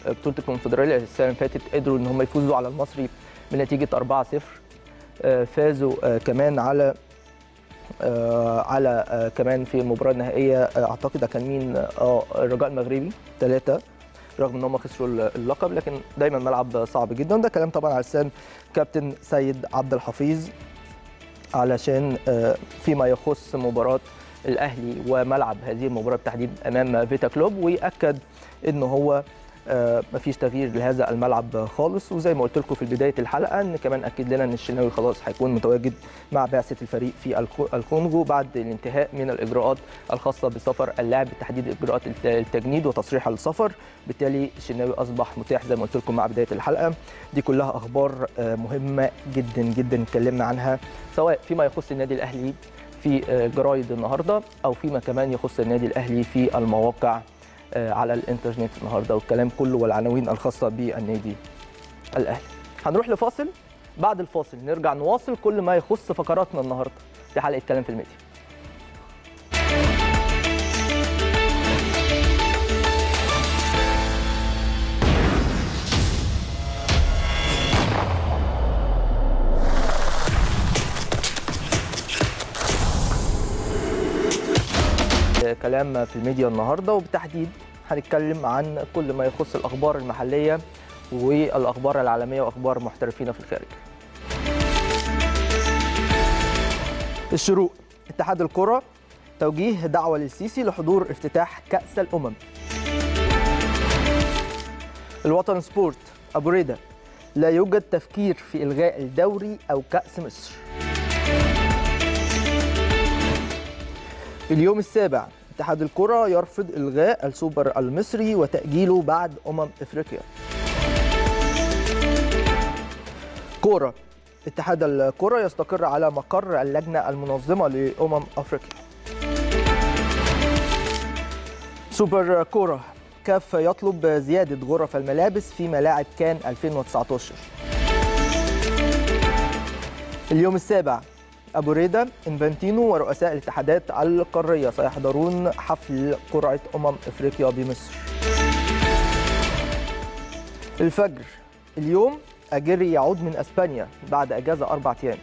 A: بطوله الكونفدراليه السنه اللي فاتت قدروا ان هم يفوزوا على المصري بنتيجه 4-0 آه، فازوا آه، كمان على آه، على آه، كمان في المباراه النهائيه آه، اعتقد ده كان مين اه الرجاء المغربي ثلاثه رغم ان هم خسروا اللقب لكن دايما ملعب صعب جدا ده كلام طبعا على لسان كابتن سيد عبد الحفيظ علشان آه، فيما يخص مباراه الاهلي وملعب هذه المباراه بالتحديد امام فيتا كلوب ويأكد ان هو آه، مفيش تغيير لهذا الملعب خالص وزي ما قلت لكم في بدايه الحلقه ان كمان اكد لنا ان الشناوي خلاص هيكون متواجد مع بعثه الفريق في الكو- الكونغو بعد الانتهاء من الاجراءات الخاصه بسفر اللاعب بالتحديد اجراءات الت- التجنيد وتصريح السفر بالتالي الشناوي اصبح متاح زي ما قلت لكم مع بدايه الحلقه دي كلها اخبار آه، مهمه جدا جدا اتكلمنا عنها سواء فيما يخص النادي الاهلي في آه، جرايد النهارده او فيما كمان يخص النادي الاهلي في المواقع آه، على الانترنت النهارده والكلام كله والعناوين الخاصه بالنادي الاهلي. هنروح لفاصل بعد الفاصل نرجع نواصل كل ما يخص فقراتنا النهارده في حلقه كلام في الميديا. كلام في الميديا النهارده وبالتحديد هنتكلم عن كل ما يخص الاخبار المحليه والاخبار العالميه واخبار محترفين في الخارج. الشروق اتحاد الكره توجيه دعوه للسيسي لحضور افتتاح كاس الامم. الوطن سبورت ابو ريده لا يوجد تفكير في الغاء الدوري او كاس مصر. في اليوم السابع اتحاد الكرة يرفض إلغاء السوبر المصري وتأجيله بعد أمم إفريقيا كورة اتحاد الكرة يستقر على مقر اللجنة المنظمة لأمم أفريقيا سوبر كورة كاف يطلب زيادة غرف الملابس في ملاعب كان 2019 اليوم السابع أبو ريدة إنفانتينو ورؤساء الاتحادات القارية سيحضرون حفل قرعة أمم إفريقيا بمصر الفجر اليوم أجري يعود من أسبانيا بعد أجازة أربع أيام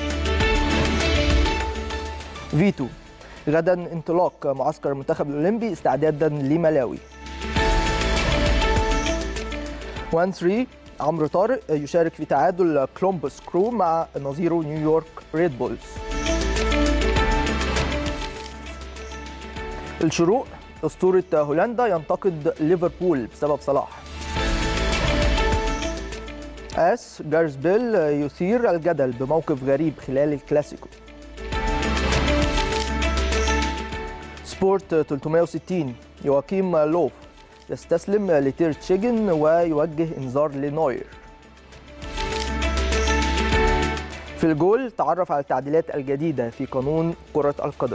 A: فيتو غدا انطلاق معسكر المنتخب الأولمبي استعدادا لملاوي 1 3 عمرو طارق يشارك في تعادل كولومبوس كرو مع نظيره نيويورك ريد بولز الشروق أسطورة هولندا ينتقد ليفربول بسبب صلاح اس جارس بيل يثير الجدل بموقف غريب خلال الكلاسيكو سبورت 360 يواكيم لوف يستسلم لتير تشيجن ويوجه انذار لنوير في الجول تعرف على التعديلات الجديدة في قانون كرة القدم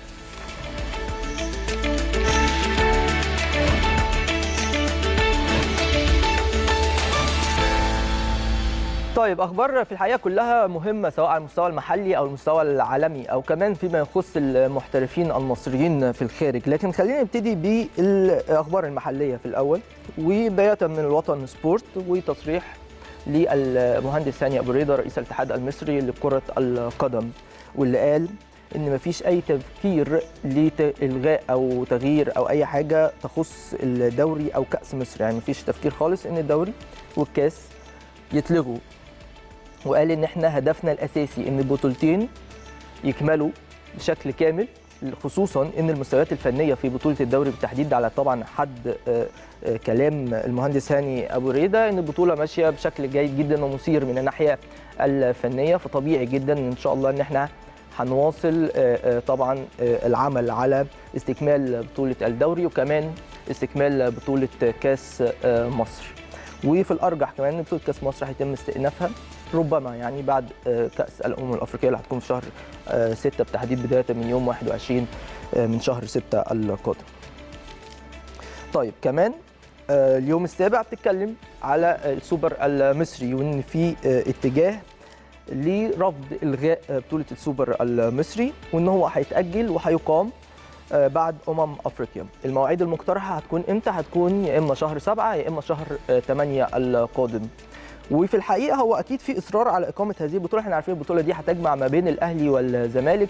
A: طيب اخبار في الحقيقه كلها مهمه سواء على المستوى المحلي او المستوى العالمي او كمان فيما يخص المحترفين المصريين في الخارج لكن خلينا نبتدي بالاخبار المحليه في الاول وبدايه من الوطن سبورت وتصريح للمهندس هاني ابو ريده رئيس الاتحاد المصري لكره القدم واللي قال ان مفيش اي تفكير لالغاء او تغيير او اي حاجه تخص الدوري او كاس مصر يعني مفيش تفكير خالص ان الدوري والكاس يتلغوا وقال ان احنا هدفنا الاساسي ان البطولتين يكملوا بشكل كامل خصوصا ان المستويات الفنيه في بطوله الدوري بالتحديد على طبعا حد آه، آه، كلام المهندس هاني ابو ريده ان البطوله ماشيه بشكل جيد جدا ومثير من الناحيه الفنيه فطبيعي جدا ان شاء الله ان احنا هنواصل آه، آه، طبعا آه، العمل على استكمال بطوله الدوري وكمان استكمال بطوله كاس آه، مصر وفي الارجح كمان ان بطوله كاس مصر هيتم استئنافها ربما يعني بعد آه، كاس الامم الافريقيه اللي هتكون في شهر 6 بالتحديد بدايه من يوم 21 آه، من شهر 6 القادم. طيب كمان آه، اليوم السابع بتتكلم على السوبر المصري وان في آه، اتجاه لرفض الغاء آه، بطوله السوبر المصري وان هو هيتاجل وهيقام آه، بعد امم افريقيا المواعيد المقترحه هتكون امتى هتكون يا اما شهر سبعة يا اما شهر آه، 8 القادم وفي الحقيقه هو اكيد في اصرار على اقامه هذه البطوله احنا عارفين البطوله دي هتجمع ما بين الاهلي والزمالك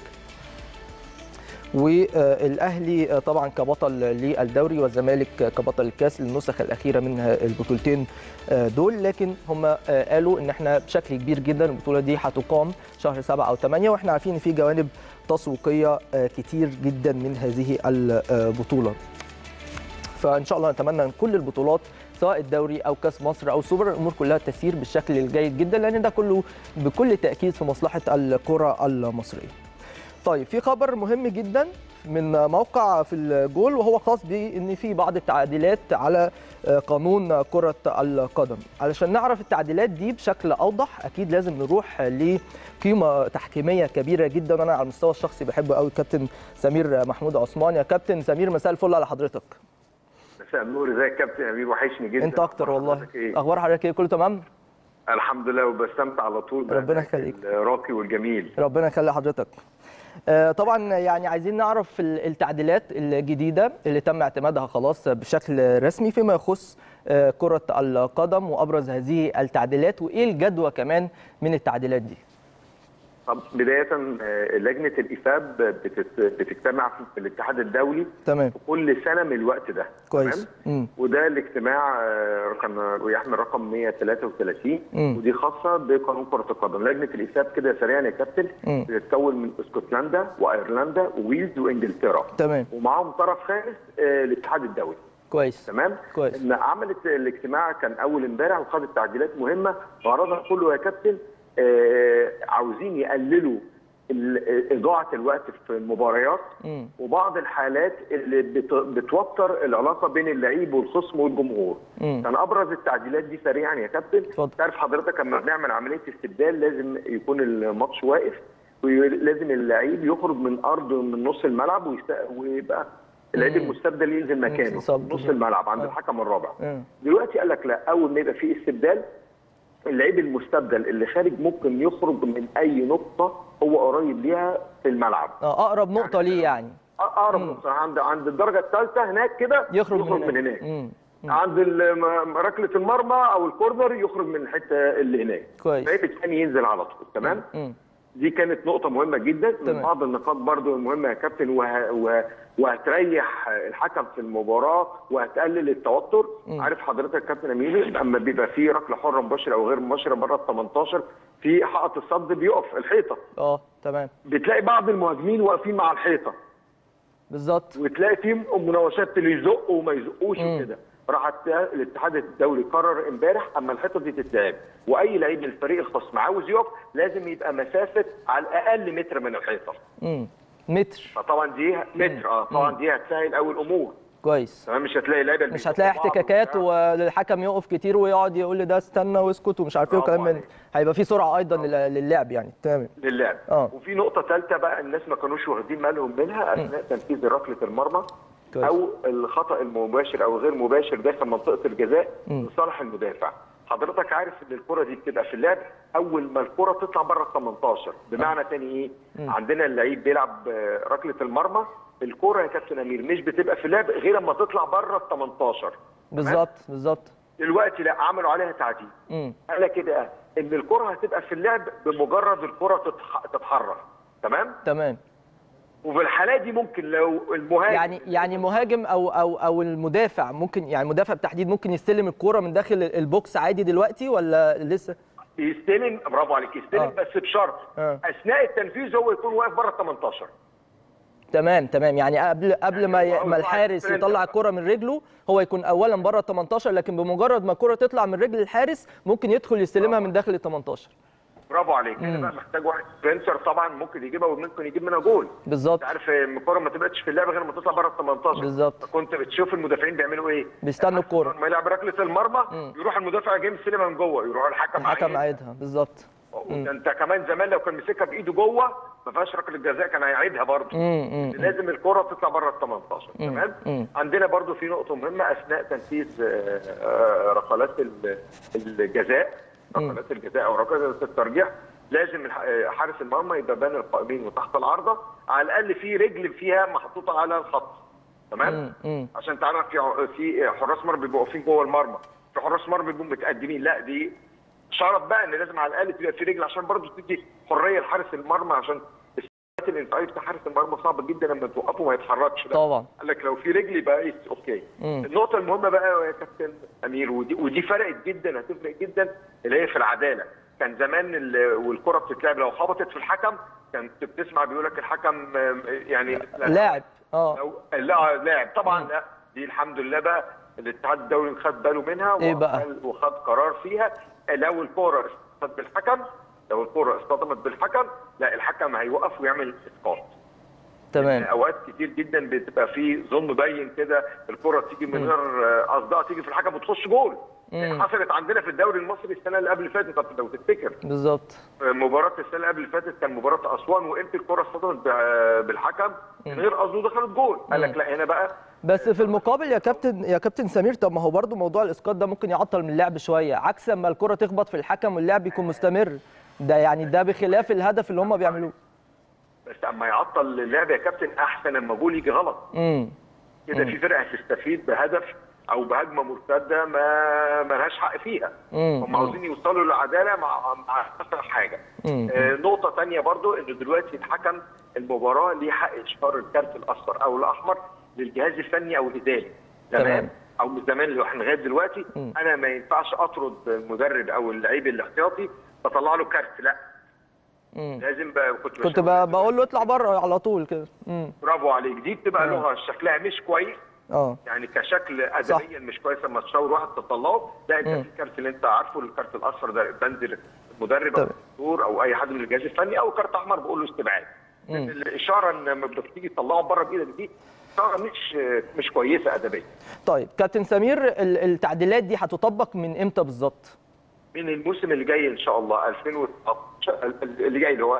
A: والاهلي طبعا كبطل للدوري والزمالك كبطل الكاس للنسخ الاخيره من البطولتين دول لكن هم قالوا ان احنا بشكل كبير جدا البطوله دي هتقام شهر 7 او 8 واحنا عارفين ان في جوانب تسويقيه كتير جدا من هذه البطوله فان شاء الله نتمنى ان كل البطولات سواء الدوري او كاس مصر او سوبر الامور كلها تسير بالشكل الجيد جدا لان ده كله بكل تاكيد في مصلحه الكره المصريه طيب في خبر مهم جدا من موقع في الجول وهو خاص بان في بعض التعديلات على قانون كره القدم علشان نعرف التعديلات دي بشكل اوضح اكيد لازم نروح لقيمه تحكيميه كبيره جدا وانا على المستوى الشخصي بحبه قوي كابتن سمير محمود عثمان يا كابتن سمير مساء الفل على حضرتك
C: مساء النور ازيك يا كابتن امير وحشني جدا
A: انت اكتر والله
C: حضرتك إيه؟
A: اخبار حضرتك ايه كله تمام
C: الحمد لله وبستمتع على طول
A: ربنا
C: بأدائك
A: يخليك.
C: الراقي والجميل
A: ربنا يخلي حضرتك آه، طبعا يعني عايزين نعرف ال- التعديلات الجديده اللي تم اعتمادها خلاص بشكل رسمي فيما يخص آه، كره القدم وابرز هذه التعديلات وايه الجدوى كمان من التعديلات دي
C: طب بدايه آه، لجنه الافاب بتت- بتجتمع في الاتحاد الدولي
A: تمام
C: كل سنه من الوقت ده
A: كويس
C: تمام؟
A: مم.
C: وده الاجتماع آه، رقم ويحمل رقم 133
A: مم.
C: ودي خاصه بقانون كره القدم لجنه الافاب كده سريعا يا كابتن
A: مم.
C: بتتكون من اسكتلندا وايرلندا وويلز وانجلترا
A: تمام
C: ومعاهم طرف خامس آه، الاتحاد الدولي
A: كويس
C: تمام
A: كويس.
C: ان عملت الاجتماع كان اول امبارح وخدت تعديلات مهمه غرضها كله يا كابتن آه عاوزين يقللوا ال- اضاعه الوقت في المباريات
A: مم.
C: وبعض الحالات اللي بت- بتوتر العلاقه بين اللعيب والخصم والجمهور
A: مم.
C: كان ابرز التعديلات دي سريعا يا كابتن
A: اتفضل.
C: تعرف حضرتك لما بنعمل عمليه استبدال لازم يكون الماتش واقف ولازم اللعيب يخرج من ارض من نص الملعب ويست- ويبقى اللعيب
A: مم.
C: المستبدل ينزل مكانه
A: صب.
C: نص الملعب عند
A: آه.
C: الحكم الرابع
A: مم.
C: دلوقتي قال لك لا اول ما يبقى في استبدال اللعيب المستبدل اللي خارج ممكن يخرج من اي نقطه هو قريب ليها في الملعب
A: آه، اقرب نقطه ليه يعني
C: اقرب
A: مم.
C: نقطه عند عند الدرجه الثالثه هناك كده
A: يخرج,
C: يخرج من هناك
A: مم. مم.
C: عند الم- ركله المرمى او الكورنر يخرج من الحته اللي هناك
A: كويس.
C: اللعيب الثاني ينزل على طول تمام
A: مم.
C: دي كانت نقطة مهمة جدا من
A: تمام.
C: بعض النقاط برضو المهمة يا كابتن وه... وه... وهتريح الحكم في المباراة وهتقلل التوتر
A: مم.
C: عارف حضرتك يا كابتن امير لما بيبقى في ركلة حرة مباشرة او غير مباشرة بره ال 18 في حائط الصد بيقف الحيطة
A: اه تمام
C: بتلاقي بعض المهاجمين واقفين مع الحيطة
A: بالظبط
C: وتلاقي في مناوشات اللي يزقوا وما يزقوش
A: مم.
C: وكده راح الت- الاتحاد الدولي قرر امبارح اما الحته دي تتلعب واي لعيب من الفريق الخصم عاوز يقف لازم يبقى مسافه على الاقل متر من الحيطه
A: مم. متر
C: فطبعا دي متر اه طبعا دي هتسهل قوي الامور
A: كويس
C: تمام مش هتلاقي لعيبه
A: مش هتلاقي احتكاكات والحكم يقف كتير ويقعد يقول لي ده استنى واسكت ومش عارف ايه
C: برافو
A: وكلام من
C: عليك.
A: هيبقى في سرعه ايضا لل- للعب يعني تمام
C: للعب
A: آه.
C: وفي نقطه ثالثه بقى الناس ما كانوش واخدين بالهم منها اثناء تنفيذ ركله المرمى
A: كويس.
C: او الخطا المباشر او غير مباشر داخل منطقه الجزاء
A: مم.
C: لصالح المدافع حضرتك عارف ان الكره دي بتبقى في اللعب اول ما الكره تطلع بره ال 18 بمعنى تاني ايه عندنا اللعيب بيلعب آه، ركله المرمى الكره يا كابتن امير مش بتبقى في اللعب غير اما تطلع بره ال 18
A: بالظبط بالظبط
C: دلوقتي لا عملوا عليها تعديل
A: مم.
C: قال كده ان الكره هتبقى في اللعب بمجرد الكره تتح- تتحرك تمام
A: تمام
C: وفي الحالات دي ممكن لو المهاجم
A: يعني يعني مهاجم او او او المدافع ممكن يعني المدافع بالتحديد ممكن يستلم الكوره من داخل البوكس عادي دلوقتي ولا لسه
C: يستلم برافو عليك يستلم
A: آه.
C: بس بشرط
A: آه.
C: اثناء التنفيذ هو يكون واقف بره ال 18
A: تمام تمام يعني قبل قبل ما ي-
C: هو
A: ما
C: هو
A: الحارس
C: عايز
A: يطلع
C: يترند.
A: الكره من رجله هو يكون اولا بره ال 18 لكن بمجرد ما الكره تطلع من رجل الحارس ممكن يدخل يستلمها من داخل ال 18
C: برافو عليك هنا بقى محتاج واحد سبنسر طبعا ممكن يجيبها وممكن يجيب منها جول
A: بالظبط
C: انت عارف الكره ما تبقاش في اللعبه غير لما تطلع بره ال 18
A: بالظبط.
C: كنت بتشوف المدافعين بيعملوا ايه
A: بيستنوا الكرة.
C: لما يلعب ركله المرمى يروح المدافع جاي مستلمها من جوه يروح الحكم
A: الحكم
C: عايز.
A: عايدها بالظبط
C: وده انت كمان زمان لو كان مسكها بايده جوه ما فيهاش ركله جزاء كان هيعيدها برضه
A: مم، مم،
C: لازم الكره تطلع بره ال 18 تمام
A: مم.
C: عندنا برضه في نقطه مهمه اثناء تنفيذ آه، آه، ركلات ال- الجزاء ركلات الجزاء او ركلات الترجيح لازم الح- حارس المرمى يبقى بين القائمين وتحت العارضه على الاقل في رجل فيها محطوطه على الخط تمام
A: مم. مم.
C: عشان تعرف في ع- في حراس مرمى بيبقوا واقفين جوه المرمى في حراس مرمى بيبقوا متقدمين لا دي شرط بقى ان لازم على الاقل تبقى في رجل عشان برضه تدي حريه لحارس المرمى عشان الثبات الانفعالي بتاع حارس المرمى صعب جدا لما توقفه ما يتحركش لا.
A: طبعا
C: قال لك لو في رجل يبقى ايه اوكي
A: مم.
C: النقطه المهمه بقى يا كابتن امير ودي ودي فرقت جدا هتفرق جدا اللي هي في العداله كان زمان ال- والكره بتتلعب لو خبطت في الحكم كنت بتسمع بيقول لك الحكم آم، يعني
A: لاعب اه
C: لو لا لاعب طبعا لا دي الحمد لله بقى الاتحاد الدولي خد باله منها
A: إيه بقى؟
C: وقال- وخد قرار فيها لو الكوره اصطدمت بالحكم لو الكوره اصطدمت بالحكم لا الحكم هيوقف ويعمل اسقاط
A: تمام
C: اوقات كتير جدا بتبقى في ظلم مبين كده الكره تيجي من غير آه، قصدها تيجي في الحكم وتخش جول
A: مم.
C: حصلت عندنا في الدوري المصري السنه اللي قبل اللي فاتت طب لو تفتكر
A: بالظبط
C: مباراة السنة اللي قبل اللي فاتت كان مباراة أسوان وإمتى الكرة اصطدمت ب- بالحكم من غير قصده دخلت جول قال لك لا هنا بقى
A: بس في المقابل يا كابتن يا كابتن سمير طب ما هو برضو موضوع الاسقاط ده ممكن يعطل من اللعب شويه عكس اما الكره تخبط في الحكم واللعب يكون مستمر ده يعني ده بخلاف الهدف اللي هم بيعملوه
C: بس اما يعطل اللعب يا كابتن احسن اما جول يجي غلط
A: امم
C: كده في فرقه هتستفيد بهدف او بهجمه مرتده ما ما لهاش حق فيها
A: مم.
C: هم عاوزين يوصلوا للعداله مع مع اسرع حاجه
A: مم.
C: آه نقطه ثانيه برضو ان دلوقتي الحكم المباراه ليه حق اشهار الكارت الاصفر او الاحمر للجهاز الفني او الاداري
A: تمام.
C: زمان او من زمان اللي احنا لغايه دلوقتي
A: مم.
C: انا ما ينفعش اطرد المدرب او اللعيب الاحتياطي بطلع له كارت لا
A: امم
C: لازم بقى كنت
A: كنت
C: بشوف-
A: ب- بقول له اطلع بره على طول كده امم
C: برافو عليك دي بتبقى
A: آه.
C: لغه شكلها مش كويس
A: اه
C: يعني كشكل ادبيا مش كويس لما تشاور واحد تطلعه لا انت
A: مم.
C: في الكارت اللي انت عارفه الكارت الاصفر ده بنزل المدرب او
A: طبعا.
C: الدكتور او اي حد من الجهاز الفني او كارت احمر بقول له استبعاد
A: مم.
C: لأن الاشاره ان لما بتيجي تطلعه بره بايدك دي اشاره مش مش كويسه ادبيا
A: طيب كابتن سمير ال- التعديلات دي هتطبق من امتى بالظبط
C: من الموسم اللي جاي ان شاء الله 2019 اللي جاي اللي هو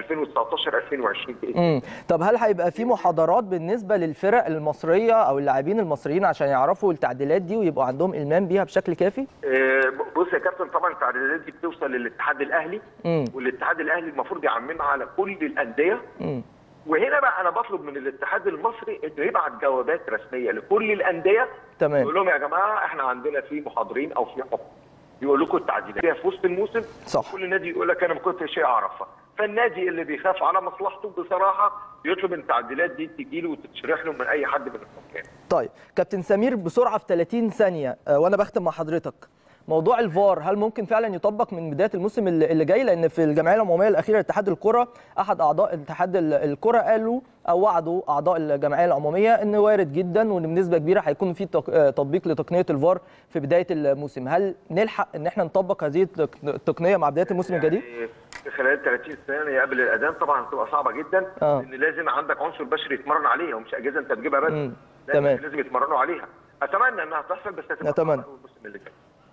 C: 2019 2020 باذن
A: امم طب هل هيبقى في محاضرات بالنسبه للفرق المصريه او اللاعبين المصريين عشان يعرفوا التعديلات دي ويبقوا عندهم المام بيها بشكل كافي
C: آه، بص يا كابتن طبعا التعديلات دي بتوصل للاتحاد الاهلي
A: امم
C: والاتحاد الاهلي المفروض يعممها على كل الانديه
A: امم
C: وهنا بقى انا بطلب من الاتحاد المصري انه يبعت جوابات رسميه لكل الانديه
A: تمام
C: يقول لهم يا جماعه احنا عندنا في محاضرين او في حكم يقول لكم التعديلات فيها في وسط الموسم
A: صح.
C: كل نادي يقول لك انا ما كنتش شيء اعرفها فالنادي اللي بيخاف على مصلحته بصراحه يطلب ان التعديلات دي تجي له وتتشرح له من اي حد من الحكام
A: طيب كابتن سمير بسرعه في 30 ثانيه آه، وانا بختم مع حضرتك موضوع الفار هل ممكن فعلا يطبق من بدايه الموسم اللي اللي جاي لان في الجمعيه العموميه الاخيره اتحاد الكره احد اعضاء اتحاد ال- الكره قالوا او وعدوا اعضاء الجمعيه العموميه ان وارد جدا وان بنسبه كبيره هيكون في تق- آه، تطبيق لتقنيه الفار في بدايه الموسم هل نلحق ان احنا نطبق هذه التق- التقنيه مع بدايه الموسم الجديد
C: يعني في خلال 30 ثانيه قبل الاذان طبعا هتبقى صعبه جدا
A: آه.
C: لان لازم عندك عنصر بشري يتمرن عليها ومش اجهزه انت تجيبها بس
A: مم.
C: لا،
A: تمام.
C: لازم يتمرنوا عليها اتمنى انها تحصل بس هتبقى
A: نتمنى.
C: صعبة أوي الموسم اللي جاي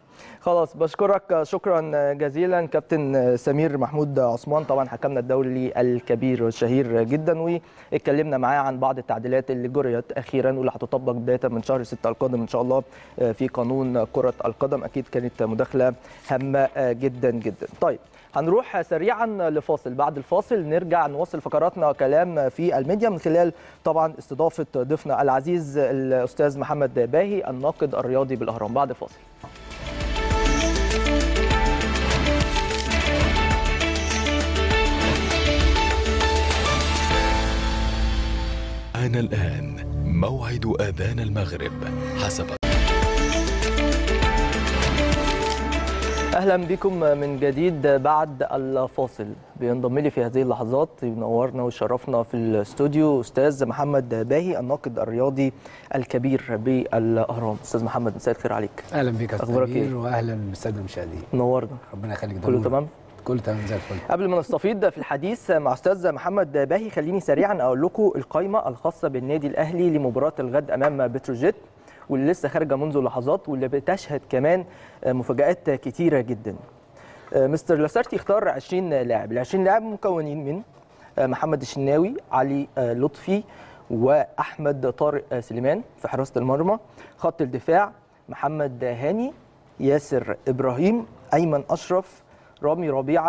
A: خلاص بشكرك شكرا جزيلا كابتن سمير محمود عثمان طبعا حكمنا الدولي الكبير والشهير جدا واتكلمنا معاه عن بعض التعديلات اللي جريت اخيرا واللي هتطبق بدايه من شهر 6 القادم ان شاء الله في قانون كره القدم اكيد كانت مداخله هامه جدا جدا طيب هنروح سريعا لفاصل بعد الفاصل نرجع نواصل فقراتنا كلام في الميديا من خلال طبعا استضافه ضيفنا العزيز الاستاذ محمد باهي الناقد الرياضي بالاهرام بعد الفاصل
D: آن الآن موعد آذان المغرب حسب
A: اهلا بكم من جديد بعد الفاصل بينضم لي في هذه اللحظات ينورنا ويشرفنا في الاستوديو استاذ محمد باهي الناقد الرياضي الكبير بالاهرام استاذ محمد مساء الخير عليك
E: اهلا بك يا
A: أخبارك
E: أستاذ
A: إيه؟
E: أمير، واهلا بالساده المشاهدين
A: منورنا
E: ربنا يخليك ده
A: كله
E: نور.
A: تمام
E: كله تمام زي الفل
A: قبل ما نستفيض في الحديث مع استاذ محمد باهي خليني سريعا اقول لكم القائمه الخاصه بالنادي الاهلي لمباراه الغد امام بتروجيت واللي لسه خارجه منذ لحظات واللي بتشهد كمان مفاجات كتيره جدا مستر لاسارتي اختار 20 لاعب ال 20 لاعب مكونين من محمد الشناوي علي لطفي واحمد طارق سليمان في حراسه المرمى خط الدفاع محمد هاني ياسر ابراهيم ايمن اشرف رامي ربيعه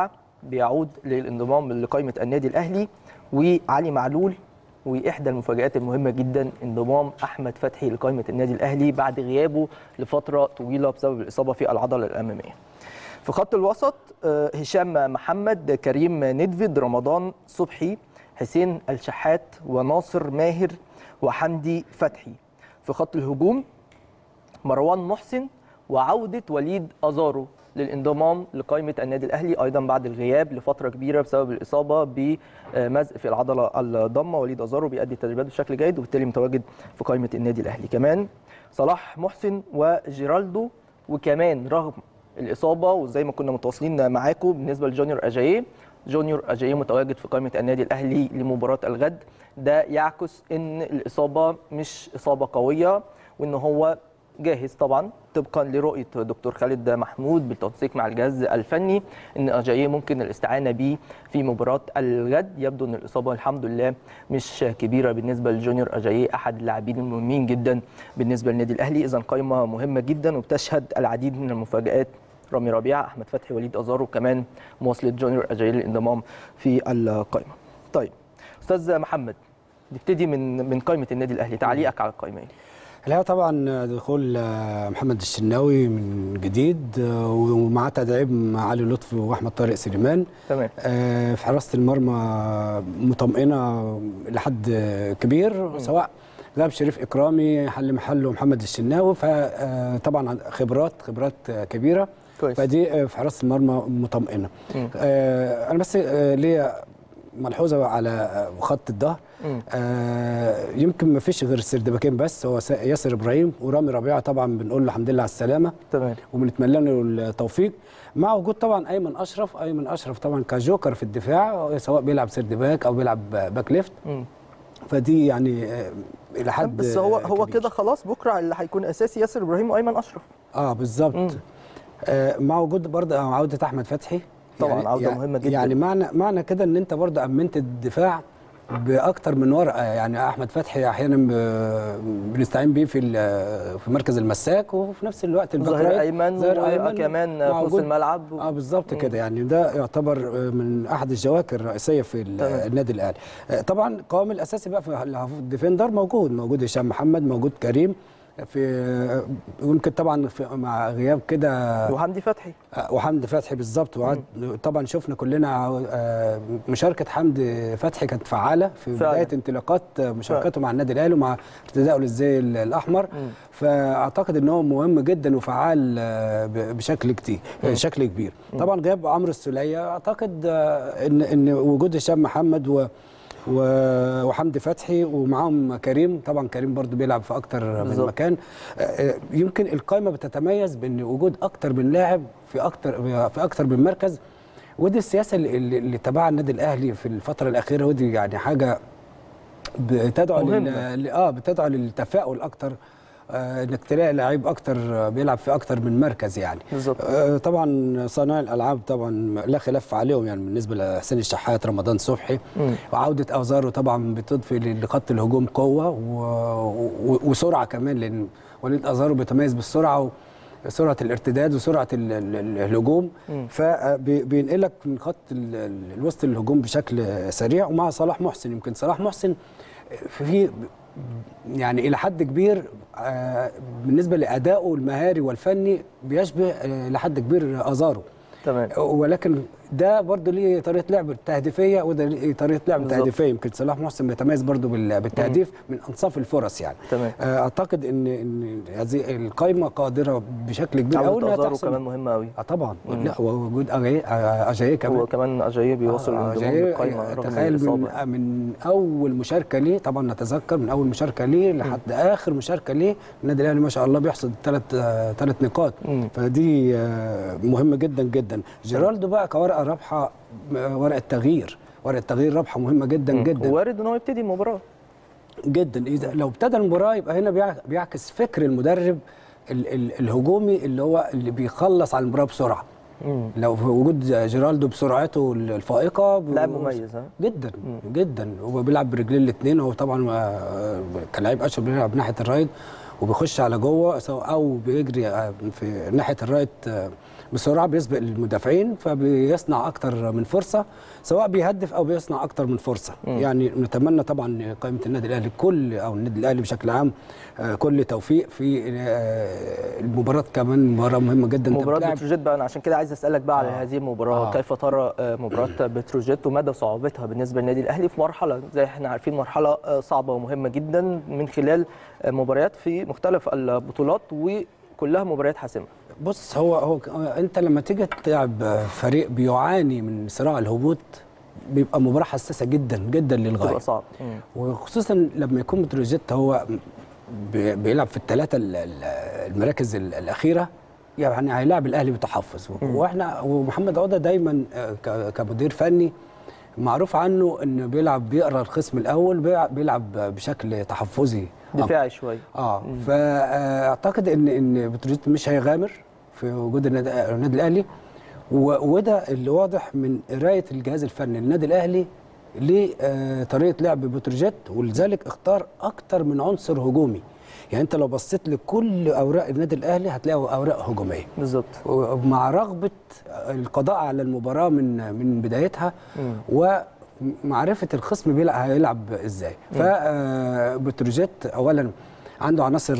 A: بيعود للانضمام لقائمه النادي الاهلي وعلي معلول واحدى المفاجات المهمه جدا انضمام احمد فتحي لقائمه النادي الاهلي بعد غيابه لفتره طويله بسبب الاصابه في العضله الاماميه. في خط الوسط آه، هشام محمد كريم ندفد رمضان صبحي حسين الشحات وناصر ماهر وحمدي فتحي في خط الهجوم مروان محسن وعودة وليد أزارو للانضمام لقائمة النادي الأهلي أيضا بعد الغياب لفترة كبيرة بسبب الإصابة بمزق في العضلة الضمة وليد أزارو بيأدي التدريبات بشكل جيد وبالتالي متواجد في قائمة النادي الأهلي كمان صلاح محسن وجيرالدو وكمان رغم الإصابة وزي ما كنا متواصلين معاكم بالنسبة لجونيور أجاييه جونيور أجاييه متواجد في قائمة النادي الأهلي لمباراة الغد ده يعكس ان الاصابه مش اصابه قويه وان هو جاهز طبعا طبقا لرؤيه دكتور خالد محمود بالتنسيق مع الجهاز الفني ان اجاييه ممكن الاستعانه بيه في مباراه الغد يبدو ان الاصابه الحمد لله مش كبيره بالنسبه لجونيور اجاييه احد اللاعبين المهمين جدا بالنسبه للنادي الاهلي اذا قائمه مهمه جدا وبتشهد العديد من المفاجات رامي ربيعه احمد فتحي وليد ازارو وكمان مواصله جونيور اجاييه للانضمام في القائمه طيب استاذ محمد نبتدي من من قائمه النادي الاهلي تعليقك على القائمه ايه
E: الحقيقه طبعا دخول آه، محمد الشناوي من جديد آه، ومعاه تدعيم علي لطفي واحمد طارق سليمان
A: تمام
E: آه، في حراسه المرمى مطمئنه لحد كبير سواء لاعب شريف اكرامي حل محله محمد الشناوي فطبعا خبرات خبرات كبيره
A: كويس
E: فدي آه، في حراسه المرمى مطمئنه
A: مم.
E: آه، انا بس آه، ليا ملحوظه على آه، خط الظهر
A: مم.
E: آه، يمكن ما فيش غير السردباكين بس هو س- ياسر ابراهيم ورامي ربيعه طبعا بنقول له الحمد لله على السلامه
A: تمام
E: وبنتمنى له التوفيق مع وجود طبعا ايمن اشرف ايمن اشرف طبعا كجوكر في الدفاع سواء بيلعب سيرد باك او بيلعب باك ليفت
A: مم.
E: فدي يعني آه، الى حد
A: بس هو هو
E: كبير.
A: كده خلاص بكره اللي هيكون اساسي ياسر ابراهيم وايمن اشرف
E: اه بالظبط
A: مم.
E: آه مع وجود برضه عوده احمد فتحي
A: طبعاً عودة مهمة جداً.
E: يعني معنى معنى كده ان انت برضه امنت الدفاع باكتر من ورقه يعني احمد فتحي احيانا ب- بنستعين بيه في ال- في مركز المساك وفي نفس الوقت الباك
A: ظهير
E: رايت،
A: ايمن
E: ظهير أيمن
A: وكمان
E: مع
A: في نص
E: وجود-
A: الملعب
E: اه بالظبط كده يعني ده يعتبر آه، من احد الجواكر الرئيسيه في ال-
A: تمام.
E: النادي الاهلي آه، طبعا القوام الاساسي بقى في الهاف ديفندر موجود موجود هشام محمد موجود كريم في آه، يمكن طبعا في مع غياب كده
A: وحمدي فتحي
E: آه، وحمدي فتحي بالظبط وعد طبعا شفنا كلنا آه، مشاركه حمدي فتحي كانت فعاله في
A: فعلا.
E: بدايه انطلاقات آه، مشاركته مع النادي الاهلي ومع ارتدائه للزي ال- الاحمر
A: مم.
E: فاعتقد ان هو مهم جدا وفعال آه، ب- بشكل كتير بشكل كبير طبعا غياب عمرو السوليه اعتقد آه، ان ان وجود هشام محمد و و- وحمدي فتحي ومعاهم كريم طبعا كريم برضو بيلعب في اكتر من
A: بالظبط.
E: مكان آه، آه، يمكن القائمه بتتميز بان وجود اكتر من لاعب في اكتر في اكتر من مركز ودي السياسه اللي, اللي اللي تبعها النادي الاهلي في الفتره الاخيره ودي يعني حاجه بتدعو
A: مهمة.
E: لل... اه بتدعو للتفاؤل اكتر آه انك تلاقي لعيب اكتر آه، بيلعب في اكتر من مركز يعني
A: بالظبط
E: آه طبعا صانع الالعاب طبعا لا خلاف عليهم يعني بالنسبه لحسين الشحات رمضان صبحي
A: مم.
E: وعوده ازارو طبعا بتضفي لخط الهجوم قوه و... و... وسرعه كمان لان وليد ازارو بيتميز بالسرعه سرعه الارتداد وسرعه ال... ال... ال- الهجوم
A: مم.
E: فبينقلك من خط ال... ال- الوسط الهجوم بشكل سريع ومع صلاح محسن يمكن صلاح محسن في يعني الى حد كبير آه، بالنسبه لادائه المهاري والفني بيشبه آه، لحد كبير ازارو
A: تمام
E: ولكن ده برضه ليه طريقه لعب تهديفيه وده ليه طريقه لعب
A: بالظبط.
E: تهديفيه يمكن صلاح محسن بيتميز برضه بال- بالتهديف من انصاف الفرص يعني
A: تمام
E: آه، اعتقد ان ان هذه القائمه قادره بشكل كبير قوي
A: عودة
E: انها
A: ازارو
E: تحصل
A: كمان مهمه قوي
E: اه طبعا
A: مم.
E: لا وجود اجاي آه، اجاي كمان
A: هو كمان اجاييه بيوصل
E: آه،
A: الانضمام
E: جاي-
A: للقائمه رغم
E: تخيل
A: الاصابه
E: من, من اول مشاركه ليه طبعا نتذكر من اول مشاركه ليه لحد اخر مشاركه ليه النادي الاهلي ما شاء الله بيحصد ثلاث ثلاث نقاط
A: مم.
E: فدي آه، مهمه جدا جدا جيرالدو بقى كورقه رابحه آه، ورقه تغيير ورقه تغيير رابحه مهمه جدا
A: مم.
E: جدا
A: وارد ان هو يبتدي المباراه
E: جدا اذا لو ابتدى المباراه يبقى هنا بيع- بيعكس فكر المدرب ال ال الهجومي اللي هو اللي بيخلص على المباراه بسرعه
A: مم.
E: لو في وجود جيرالدو بسرعته الفائقه ب-
A: لاعب مميز ها
E: جدا جدا هو بيلعب برجلين الاثنين هو طبعا آه، كلاعب اشرف بيلعب ناحيه الرايت وبيخش على جوه سواء او بيجري آه، في ناحيه الرايت آه، بسرعه بيسبق المدافعين فبيصنع اكتر من فرصه سواء بيهدف او بيصنع اكتر من فرصه
A: مم.
E: يعني نتمنى طبعا قائمه النادي الاهلي كل او النادي الاهلي بشكل عام آه، كل توفيق في آه، المباراه كمان مباراه مهمه جدا أنت
A: مباراة
E: بتلاعب-
A: بتروجيت بقى انا عشان كده عايز اسالك بقى على
E: آه.
A: هذه المباراه
E: آه.
A: كيف ترى آه، مباراه بتروجيت ومدى صعوبتها بالنسبه للنادي الاهلي في مرحله زي احنا عارفين مرحله آه، صعبه ومهمه جدا من خلال آه، مباريات في مختلف البطولات وكلها مباريات حاسمه
E: بص هو هو انت لما تيجي تلعب فريق بيعاني من صراع الهبوط بيبقى مباراه حساسه جدا جدا للغايه
A: تبقى صعب مم.
E: وخصوصا لما يكون بتروجيت هو بي- بيلعب في الثلاثه ال- ال- المراكز ال- الاخيره يعني هيلاعب الاهلي بتحفظ واحنا ومحمد عوده دايما آه، ك- كمدير فني معروف عنه انه بيلعب بيقرا الخصم الاول بيلعب- بيلعب بشكل تحفظي أكتر.
A: دفاعي شويه
E: اه فاعتقد ان ان بتروجيت مش هيغامر في وجود النادي النادي الاهلي و- وده اللي واضح من قرايه الجهاز الفني للنادي الاهلي لطريقه لعب بتروجيت ولذلك اختار اكتر من عنصر هجومي يعني انت لو بصيت لكل اوراق النادي الاهلي هتلاقي اوراق هجوميه
A: بالظبط
E: ومع رغبه القضاء على المباراه من من بدايتها ومعرفه الخصم بيلعب هيلعب ازاي فبتروجيت اولا عنده عناصر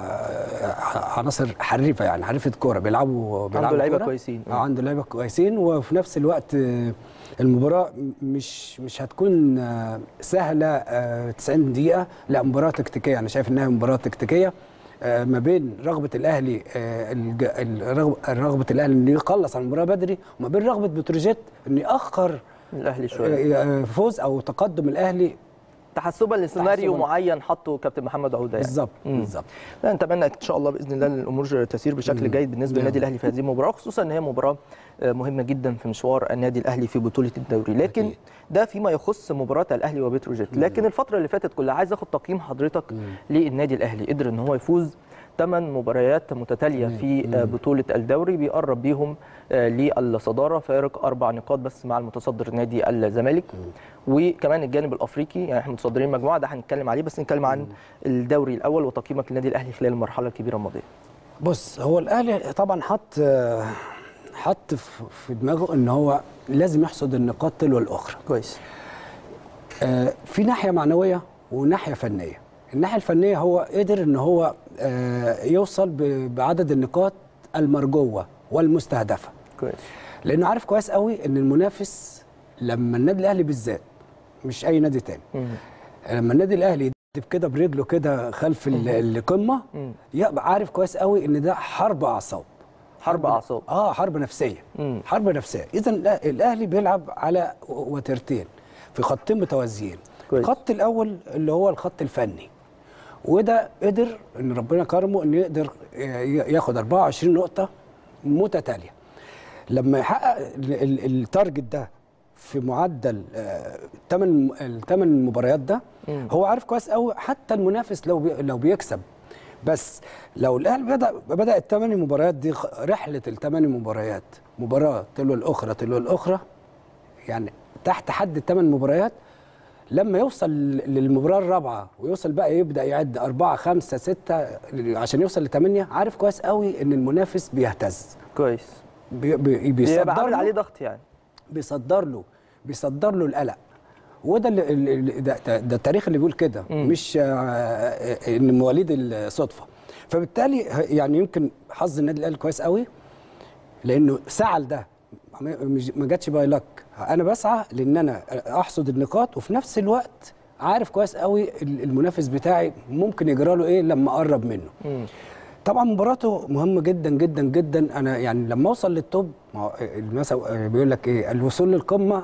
E: آه، عناصر حريفه يعني حريفه كوره بيلعبوا بيلعبوا
A: لعيبة
E: كورة.
A: كويسين.
E: آه، عنده لعيبه كويسين وفي نفس الوقت آه، المباراه مش مش هتكون آه، سهله آه، 90 دقيقه لا مباراه تكتيكيه انا شايف انها مباراه تكتيكيه آه، ما بين رغبه الاهلي آه، الج- الرغب- رغبه الاهلي انه يخلص على المباراه بدري وما بين رغبه بتروجيت انه ياخر
A: الاهلي شويه
E: آه، فوز او تقدم الاهلي
A: تحسبا لسيناريو
E: تحسباً.
A: معين حطه كابتن محمد عوده يعني
E: بالظبط
A: مم.
E: بالظبط
A: لا نتمنى ان شاء الله باذن الله ان الامور تسير بشكل جيد بالنسبه للنادي الاهلي في هذه المباراه خصوصا ان هي مباراه آه، مهمه جدا في مشوار النادي الاهلي في بطوله الدوري لكن
E: أكيد.
A: ده فيما يخص مباراه الاهلي وبتروجيت لكن الفتره اللي فاتت كلها عايز اخد تقييم حضرتك للنادي الاهلي قدر ان هو يفوز ثمان مباريات متتاليه في آه، بطوله الدوري بيقرب بيهم آه، للصداره فارق اربع نقاط بس مع المتصدر نادي الزمالك وكمان الجانب الافريقي يعني احنا متصدرين مجموعه ده هنتكلم عليه بس نتكلم عن الدوري الاول وتقييمك للنادي الاهلي خلال المرحله الكبيره الماضيه
E: بص هو الاهلي طبعا حط آه، حط في في دماغه ان هو لازم يحصد النقاط تلو الاخرى
A: كويس
E: آه، في ناحيه معنويه وناحيه فنيه الناحيه الفنيه هو قدر ان هو آه، يوصل ب- بعدد النقاط المرجوه والمستهدفه
A: كويس
E: لانه عارف كويس قوي ان المنافس لما النادي الاهلي بالذات مش اي نادي تاني
A: مم.
E: لما النادي الاهلي يدب كده برجله كده خلف ال- القمه
A: مم.
E: يبقى عارف كويس قوي ان ده حرب اعصاب
A: حرب اعصاب
E: اه حرب نفسيه
A: مم.
E: حرب نفسيه اذا الأ- الاهلي بيلعب على وترتين في خطين متوازيين
A: كويس.
E: الخط الاول اللي هو الخط الفني وده قدر ان ربنا كرمه انه يقدر ي- ياخد 24 نقطه متتاليه لما يحقق ال- ال- التارجت ده في معدل الثمان الثمان مباريات ده
A: مم.
E: هو عارف كويس قوي حتى المنافس لو بي لو بيكسب بس لو الاهلي بدا بدا الثمان مباريات دي خ- رحله الثمان مباريات مباراه تلو الاخرى تلو الاخرى يعني تحت حد الثمان مباريات لما يوصل للمباراه الرابعه ويوصل بقى يبدا يعد أربعة خمسة ستة عشان يوصل لثمانية عارف كويس قوي ان المنافس بيهتز
A: كويس
E: بي بي بيصدر
A: بيبقى عامل
E: له-
A: عليه ضغط يعني
E: بيصدر له بيصدر له القلق وده اللي اللي- ده, ده, ده التاريخ اللي بيقول كده
A: مم.
E: مش آه، آه، ان مواليد الصدفه فبالتالي ه- يعني يمكن حظ النادي الاهلي كويس قوي لانه سعى لده ما- مش- ما جاتش باي لك انا بسعى لان انا احصد النقاط وفي نفس الوقت عارف كويس قوي ال- المنافس بتاعي ممكن يجرى له ايه لما اقرب منه
A: مم.
E: طبعا مباراته مهمه جدا جدا جدا انا يعني لما اوصل للتوب ما هو المثل بيقول لك ايه الوصول للقمه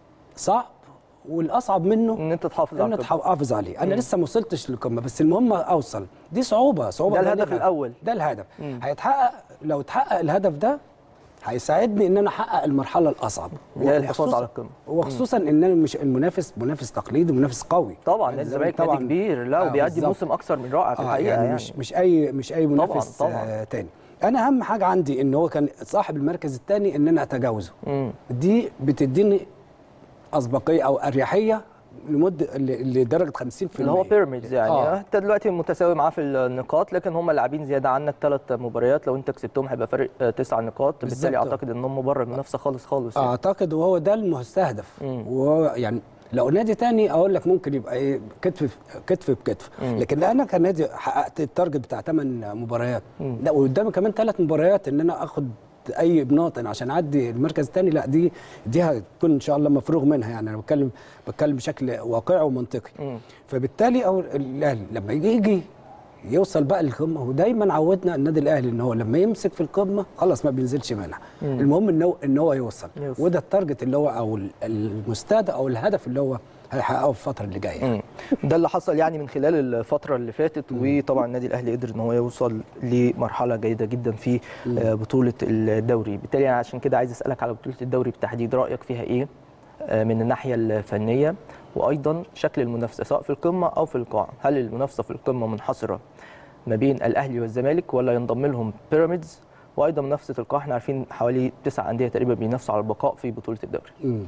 E: صعب والاصعب منه
A: ان انت تحافظ على
E: ان
A: القمة.
E: تحافظ عليه انا لسه ما وصلتش للقمه بس المهم اوصل دي صعوبه صعوبه
A: ده الهدف
E: بالغة.
A: الأول.
E: ده الهدف
A: مم.
E: هيتحقق لو اتحقق الهدف ده هيساعدني ان انا احقق المرحله الاصعب
A: اللي هي الحفاظ
E: وخصوصاً-
A: على القمة.
E: وخصوصا ان انا مش المنافس منافس تقليدي منافس قوي
A: طبعا نادي الزمالك نادي كبير لا
E: آه،
A: وبيأدي
E: بالظبط.
A: موسم اكثر من رائع في
E: آه
A: الحقيقه
E: يعني,
A: يعني,
E: مش مش اي مش اي منافس
A: طبعاً.
E: آه تاني انا اهم حاجه عندي ان هو كان صاحب المركز الثاني ان انا اتجاوزه
A: مم.
E: دي بتديني اسبقيه او اريحيه لمده ل- لدرجه 50%
A: اللي هو بيراميدز يعني
E: آه.
A: انت دلوقتي متساوي معاه في النقاط لكن هم لاعبين زياده عنك ثلاث مباريات لو انت كسبتهم هيبقى فرق آه، تسع نقاط بالتالي
E: بالظبط.
A: اعتقد ان هم بره المنافسه خالص خالص يعني.
E: اعتقد وهو ده المستهدف
A: مم.
E: وهو يعني لو نادي تاني اقول لك ممكن يبقى ايه كتف في- كتف بكتف لكن انا كنادي حققت التارجت بتاع 8 مباريات لا وقدامي كمان ثلاث مباريات ان انا اخد اي بناط عشان اعدي المركز الثاني لا دي دي هتكون ان شاء الله مفروغ منها يعني انا بتكلم بتكلم بشكل واقعي ومنطقي
A: مم.
E: فبالتالي او الاهلي لما يجي يجي يوصل بقى للقمه ودايما عودنا النادي الاهلي ان هو لما يمسك في القمه خلاص ما بينزلش منها المهم ان هو ان هو يوصل
A: يوصل.
E: وده التارجت اللي هو او ال- المستهدف او الهدف اللي هو هيحققه في الفتره اللي جايه
A: مم. ده اللي حصل يعني من خلال الفتره اللي فاتت وطبعا النادي الاهلي قدر ان هو يوصل لمرحله جيده جدا في آه، بطوله الدوري بالتالي أنا عشان كده عايز اسالك على بطوله الدوري بالتحديد رايك فيها ايه آه، من الناحيه الفنيه وايضا شكل المنافسه سواء في القمه او في القاع هل المنافسه في القمه منحصره ما بين الاهلي والزمالك ولا ينضم لهم بيراميدز وايضا منافسه القاع احنا عارفين حوالي تسع انديه تقريبا بينافسوا على البقاء في بطوله الدوري
E: مم.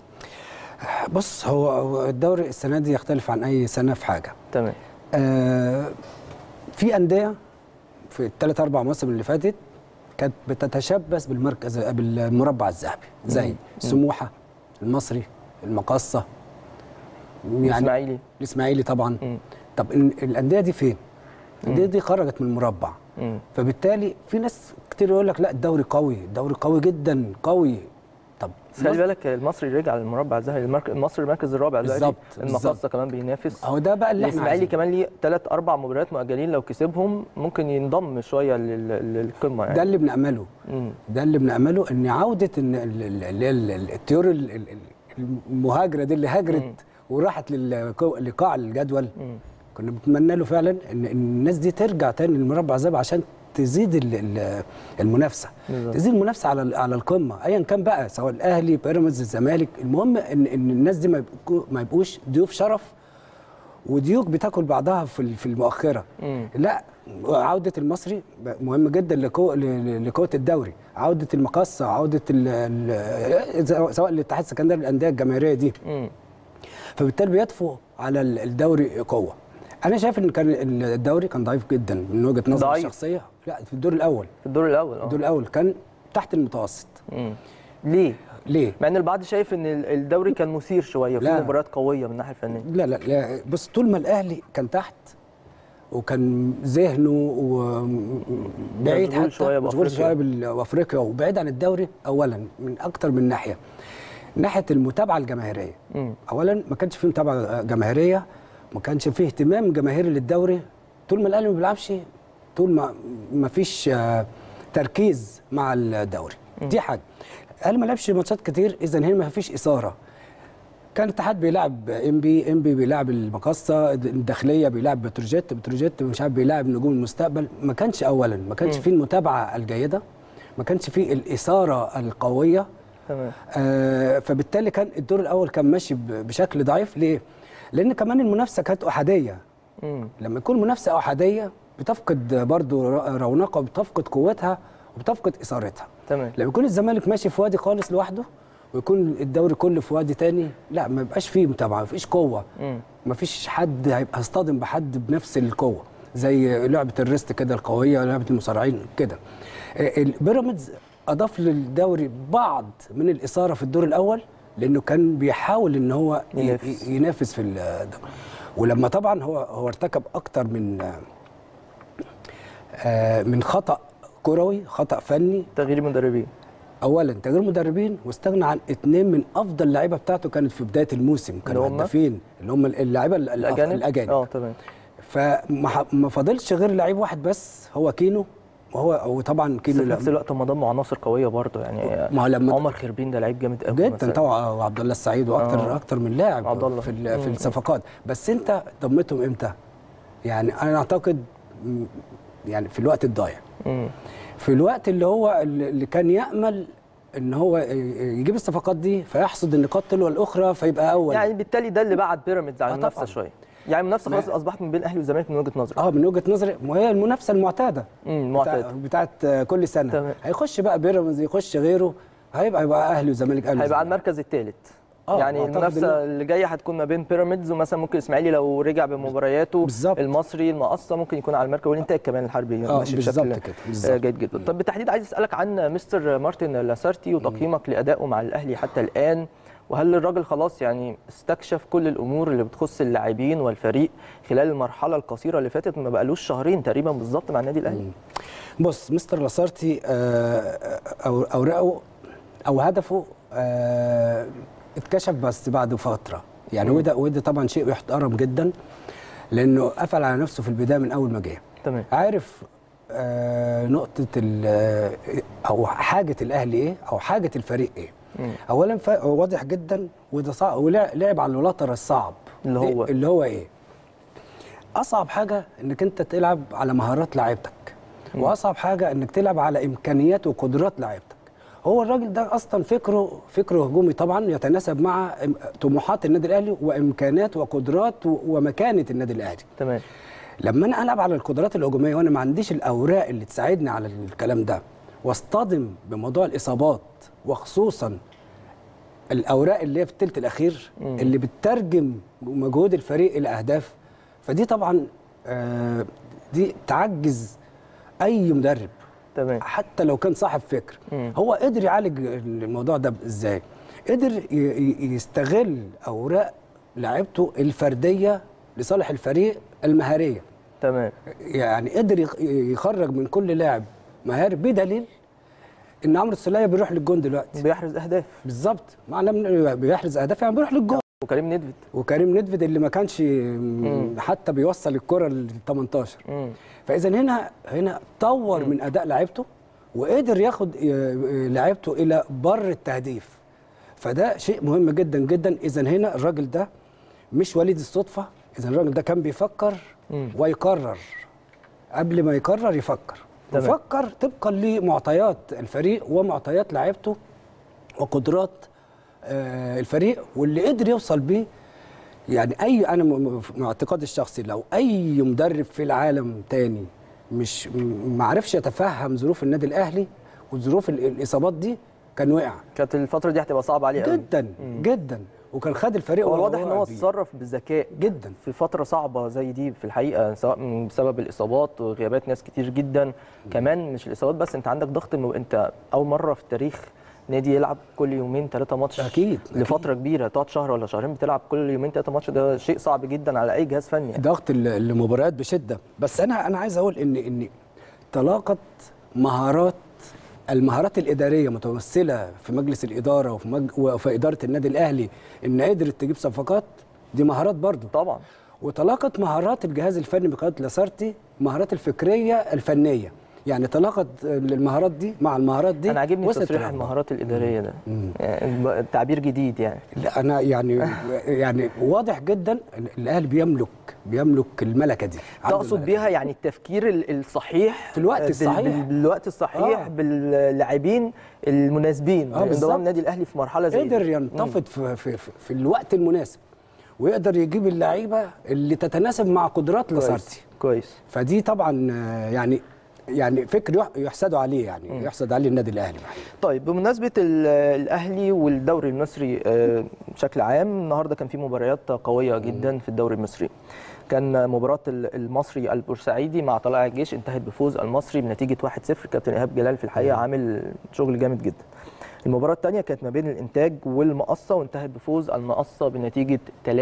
E: بص هو هو الدوري السنه دي يختلف عن اي سنه في حاجه
A: تمام
E: آه في انديه في الثلاث اربع مواسم اللي فاتت كانت بتتشبث بالمركز بالمربع الذهبي زي سموحه المصري المقصه يعني
A: اسماعيلي
E: الاسماعيلي طبعا
A: مم.
E: طب ال- الانديه دي فين؟ الانديه دي خرجت من المربع
A: مم.
E: فبالتالي في ناس كتير يقول لك لا الدوري قوي الدوري قوي جدا قوي طب
A: بس خلي بالك المصري رجع للمربع الذهبي المرك- المصري المركز الرابع دلوقتي
E: بالظبط،
A: المقصه
E: بالظبط.
A: كمان بينافس
E: هو ده بقى اللي احنا
A: الاسماعيلي
E: عايزينه.
A: كمان ليه ثلاث اربع مباريات مؤجلين لو كسبهم ممكن ينضم شويه لل- للقمه يعني
E: ده اللي بنأمله
A: مم.
E: ده اللي بنأمله ان عوده ان ال- ال- اللي هي ال- ال- الطيور ال- ال- ال- المهاجره دي اللي هاجرت وراحت للكو- لقاع الجدول
A: مم.
E: كنا بنتمنى له فعلا ان إن الناس دي ترجع تاني للمربع الذهبي عشان تزيد ال- ال- المنافسه
A: بالظبط.
E: تزيد المنافسه على ال- على القمه ايا كان بقى سواء الاهلي بيراميدز الزمالك المهم ان ان الناس دي ما يبقوا- ما يبقوش ضيوف شرف وديوك بتاكل بعضها في ال- في المؤخره
A: مم.
E: لا عوده المصري مهم جدا لقوه ل- لقوه الدوري عوده المقصه عوده ال ال سواء الاتحاد السكندري الانديه الجماهيريه دي
A: مم.
E: فبالتالي بيطفو على ال- الدوري قوه انا شايف ان كان الدوري كان ضعيف جدا من وجهه نظري
A: ضعيف.
E: الشخصيه لا في الدور الاول
A: في الدور الاول اه
E: الدور الاول كان تحت المتوسط
A: مم. ليه؟
E: ليه
A: مع ان البعض شايف ان ال- الدوري كان مثير شويه في
E: لا.
A: مباريات قويه من الناحيه الفنيه
E: لا لا لا بص طول ما الاهلي كان تحت وكان ذهنه وبعيد
A: مشغول
E: حتى
A: شوية
E: مشغول
A: بأفريقيا.
E: شويه بال- بافريقيا وبعيد عن الدوري اولا من اكتر من ناحيه ناحيه المتابعه الجماهيريه
A: مم.
E: اولا ما كانش فيه متابعه جماهيريه ما كانش فيه اهتمام جماهيري للدوري طول ما الاهلي ما بيلعبش طول ما ما فيش آه، تركيز مع الدوري دي حاجه الاهلي ما لعبش ماتشات كتير اذا هنا ما فيش اثاره كان الاتحاد بيلعب ام بي ام بي بيلعب المقصه الداخليه بيلعب بتروجيت بتروجيت مش عارف بيلعب نجوم المستقبل ما كانش اولا ما كانش فيه المتابعه الجيده ما كانش فيه الاثاره القويه
A: تمام
E: آه، فبالتالي كان الدور الاول كان ماشي ب- بشكل ضعيف ليه؟ لان كمان المنافسه كانت احاديه
A: مم.
E: لما يكون منافسه احاديه بتفقد برضو ر- رونقها وبتفقد قوتها وبتفقد اثارتها
A: تمام
E: لما يكون الزمالك ماشي في وادي خالص لوحده ويكون الدوري كله في وادي تاني لا ما يبقاش فيه متابعه ما فيش قوه
A: مم.
E: ما فيش حد هيبقى هيصطدم بحد بنفس القوه زي لعبه الريست كده القويه لعبه المصارعين كده آه، البيراميدز اضاف للدوري بعض من الاثاره في الدور الاول لانه كان بيحاول ان هو ي-
A: ينافس.
E: ي- ينافس في الدوري ولما طبعا هو هو ارتكب اكتر من آه، من خطا كروي خطا فني
A: تغيير مدربين
E: اولا تغيير مدربين واستغنى عن اثنين من افضل اللعيبه بتاعته كانت في بدايه الموسم كانوا
A: اللي هم؟
E: هدافين اللي هم اللعيبه الأف-
A: الاجانب
E: الاجانب
A: اه تمام
E: فما ح- ما فاضلش غير لعيب واحد بس هو كينو وهو وطبعا
A: بس
E: كينو
A: في نفس
E: لا-
A: الوقت هم ضموا عناصر قويه برضه يعني
E: ما هو لما-
A: عمر خربين ده لعيب جامد قوي
E: جدا
A: مثلاً.
E: طبعا وعبد الله السعيد واكتر
A: آه.
E: اكتر من لاعب
A: عبد الله.
E: في ال- في
A: مم.
E: الصفقات بس انت ضمتهم امتى؟ يعني انا اعتقد م، يعني في الوقت الضايع
A: مم.
E: في الوقت اللي هو اللي كان يامل ان هو يجيب الصفقات دي فيحصد النقاط تلو الاخرى فيبقى اول
A: يعني بالتالي ده اللي بعد بيراميدز عن
E: آه
A: المنافسه
E: طبعاً.
A: شويه يعني المنافسه
E: ما-
A: خلاص اصبحت من بين الاهلي والزمالك من وجهه نظري
E: اه من وجهه نظري وهي المنافسه المعتاده
A: امم
E: بتاع-
A: معتاد
E: بتاعت كل سنه
A: تمام.
E: هيخش بقى بيراميدز يخش غيره هيبقى يبقى اهلي وزمالك اهلي
A: هيبقى على
E: وزمالك.
A: المركز الثالث
E: آه،
A: يعني
E: أعتقد
A: المنافسه اللي جايه هتكون ما بين بيراميدز ومثلا ممكن الاسماعيلي لو رجع بمبارياته
E: بالظبط.
A: المصري المقصه ممكن يكون على المركب والانتاج كمان الحربي
E: آه،
A: ماشي
E: بالظبط
A: بشكل
E: كده،
A: آه،
E: بالظبط.
A: جيد جدا طب بالتحديد عايز اسالك عن مستر مارتن لاسارتي وتقييمك لادائه مع الاهلي حتى الان وهل الراجل خلاص يعني استكشف كل الامور اللي بتخص اللاعبين والفريق خلال المرحله القصيره اللي فاتت ما بقالوش شهرين تقريبا بالظبط مع النادي الاهلي
E: بص مستر لاسارتي آه، أو اوراقه او هدفه آه، اتكشف بس بعد فتره يعني وده وده طبعا شيء يحترم جدا لانه قفل على نفسه في البدايه من اول ما جه
A: تمام
E: عارف آه، نقطه ال- او حاجه الاهلي ايه او حاجه الفريق ايه
A: مم.
E: اولا ف- واضح جدا وده صعب ولعب على الوتر الصعب
A: اللي هو؟
E: اللي هو ايه اصعب حاجه انك انت تلعب على مهارات لاعيبتك واصعب حاجه انك تلعب على امكانيات وقدرات لاعيبتك هو الراجل ده اصلا فكره فكره هجومي طبعا يتناسب مع إم- طموحات النادي الاهلي وامكانات وقدرات و- ومكانه النادي الاهلي
A: تمام
E: لما انا العب على القدرات الهجوميه وانا ما عنديش الاوراق اللي تساعدني على الكلام ده واصطدم بموضوع الاصابات وخصوصا الاوراق اللي هي في الثلث الاخير
A: مم.
E: اللي بتترجم مجهود الفريق الى اهداف فدي طبعا آه، دي تعجز اي مدرب
A: تمام
E: حتى لو كان صاحب فكر
A: مم.
E: هو قدر يعالج الموضوع ده ازاي قدر ي- ي- يستغل اوراق لعيبته الفرديه لصالح الفريق المهاريه
A: تمام
E: يعني قدر يخ- يخرج من كل لاعب مهاري بدليل ان عمرو السوليه بيروح للجون دلوقتي
A: بيحرز اهداف
E: بالظبط معنى إنه بيحرز اهداف يعني بيروح للجون
A: وكريم ندفد
E: وكريم ندفد اللي ما كانش م- حتى بيوصل الكره لل 18
A: مم.
E: فاذا هنا هنا طور من اداء لعيبته وقدر ياخد ي- لعيبته الى بر التهديف فده شيء مهم جدا جدا اذا هنا الراجل ده مش وليد الصدفه اذا الراجل ده كان بيفكر
A: مم.
E: ويقرر قبل ما يقرر يفكر
A: تمام.
E: يفكر طبقا لمعطيات الفريق ومعطيات لعيبته وقدرات آه، الفريق واللي قدر يوصل بيه يعني اي انا م- م- من اعتقادي الشخصي لو اي مدرب في العالم تاني مش م- ما عرفش يتفهم ظروف النادي الاهلي وظروف ال- الاصابات دي كان وقع
A: كانت الفتره دي هتبقى صعبه عليه قوي
E: جدا جدا وكان خد الفريق
A: هو
E: وهو
A: الواضح ان هو
E: واقع بيه.
A: اتصرف بذكاء
E: جدا
A: في فتره صعبه زي دي في الحقيقه سواء من بسبب الاصابات وغيابات ناس كتير جدا كمان مش الاصابات بس انت عندك ضغط انه انت اول مره في التاريخ نادي يلعب كل يومين ثلاثه ماتش
E: أكيد،
A: لفتره كبيره تقعد شهر ولا شهرين بتلعب كل يومين ثلاثه ماتش ده شيء صعب جدا على اي جهاز فني يعني.
E: ضغط ال- المباريات بشده بس انا انا عايز اقول ان ان طلاقه مهارات المهارات الاداريه متمثله في مجلس الاداره وفي, مج... وفي اداره النادي الاهلي ان قدرت تجيب صفقات دي مهارات برضو
A: طبعا
E: وطلاقه مهارات الجهاز الفني بقياده لاسارتي مهارات الفكريه الفنيه يعني طلاقه المهارات دي مع المهارات دي
A: انا عاجبني
E: وصلت
A: تصريح
E: للأفضل.
A: المهارات الاداريه ده يعني التعبير جديد يعني
E: لا انا يعني يعني واضح جدا إن الاهلي بيملك بيملك الملكه دي عنده
A: تقصد
E: الملكة
A: بيها يعني التفكير ال- الصحيح
E: في الوقت
A: بال-
E: الصحيح.
A: بال- بالوقت الصحيح
E: آه.
A: باللاعبين المناسبين
E: آه، بالظبط.
A: انضمام النادي الاهلي في مرحله زي
E: قدر
A: دي.
E: ينتفض في, في, في, في الوقت المناسب ويقدر يجيب اللعيبه اللي تتناسب مع قدرات لاسارتي
A: كويس كويس
E: فدي طبعا آه، يعني يعني فكر يح- يحسدوا عليه يعني يحسد عليه النادي الاهلي
A: طيب بمناسبه ال- الاهلي والدوري المصري آه، بشكل عام النهارده كان في مباريات قويه جدا في الدوري المصري كان مباراة ال- المصري البورسعيدي مع طلائع الجيش انتهت بفوز المصري بنتيجة 1-0 كابتن إيهاب جلال في الحقيقة عامل شغل جامد جدا. المباراة الثانية كانت ما بين الإنتاج والمقصة وانتهت بفوز المقصة بنتيجة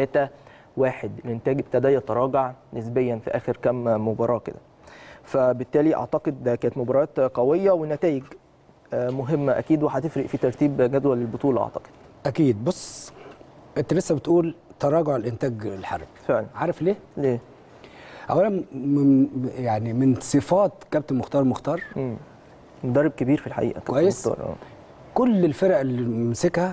A: 3-1 الإنتاج ابتدى يتراجع نسبيا في آخر كام مباراة كده. فبالتالي أعتقد ده كانت مباريات قوية ونتائج آه، مهمة أكيد وهتفرق في ترتيب جدول البطولة أعتقد.
E: اكيد بص انت لسه بتقول تراجع الانتاج الحربي
A: فعلا
E: عارف ليه
A: ليه؟
E: اولا من يعني من صفات كابتن مختار مختار
A: مم. مدرب كبير في الحقيقة كابتن
E: كويس.
A: مختار، آه.
E: كل الفرق اللي مسكها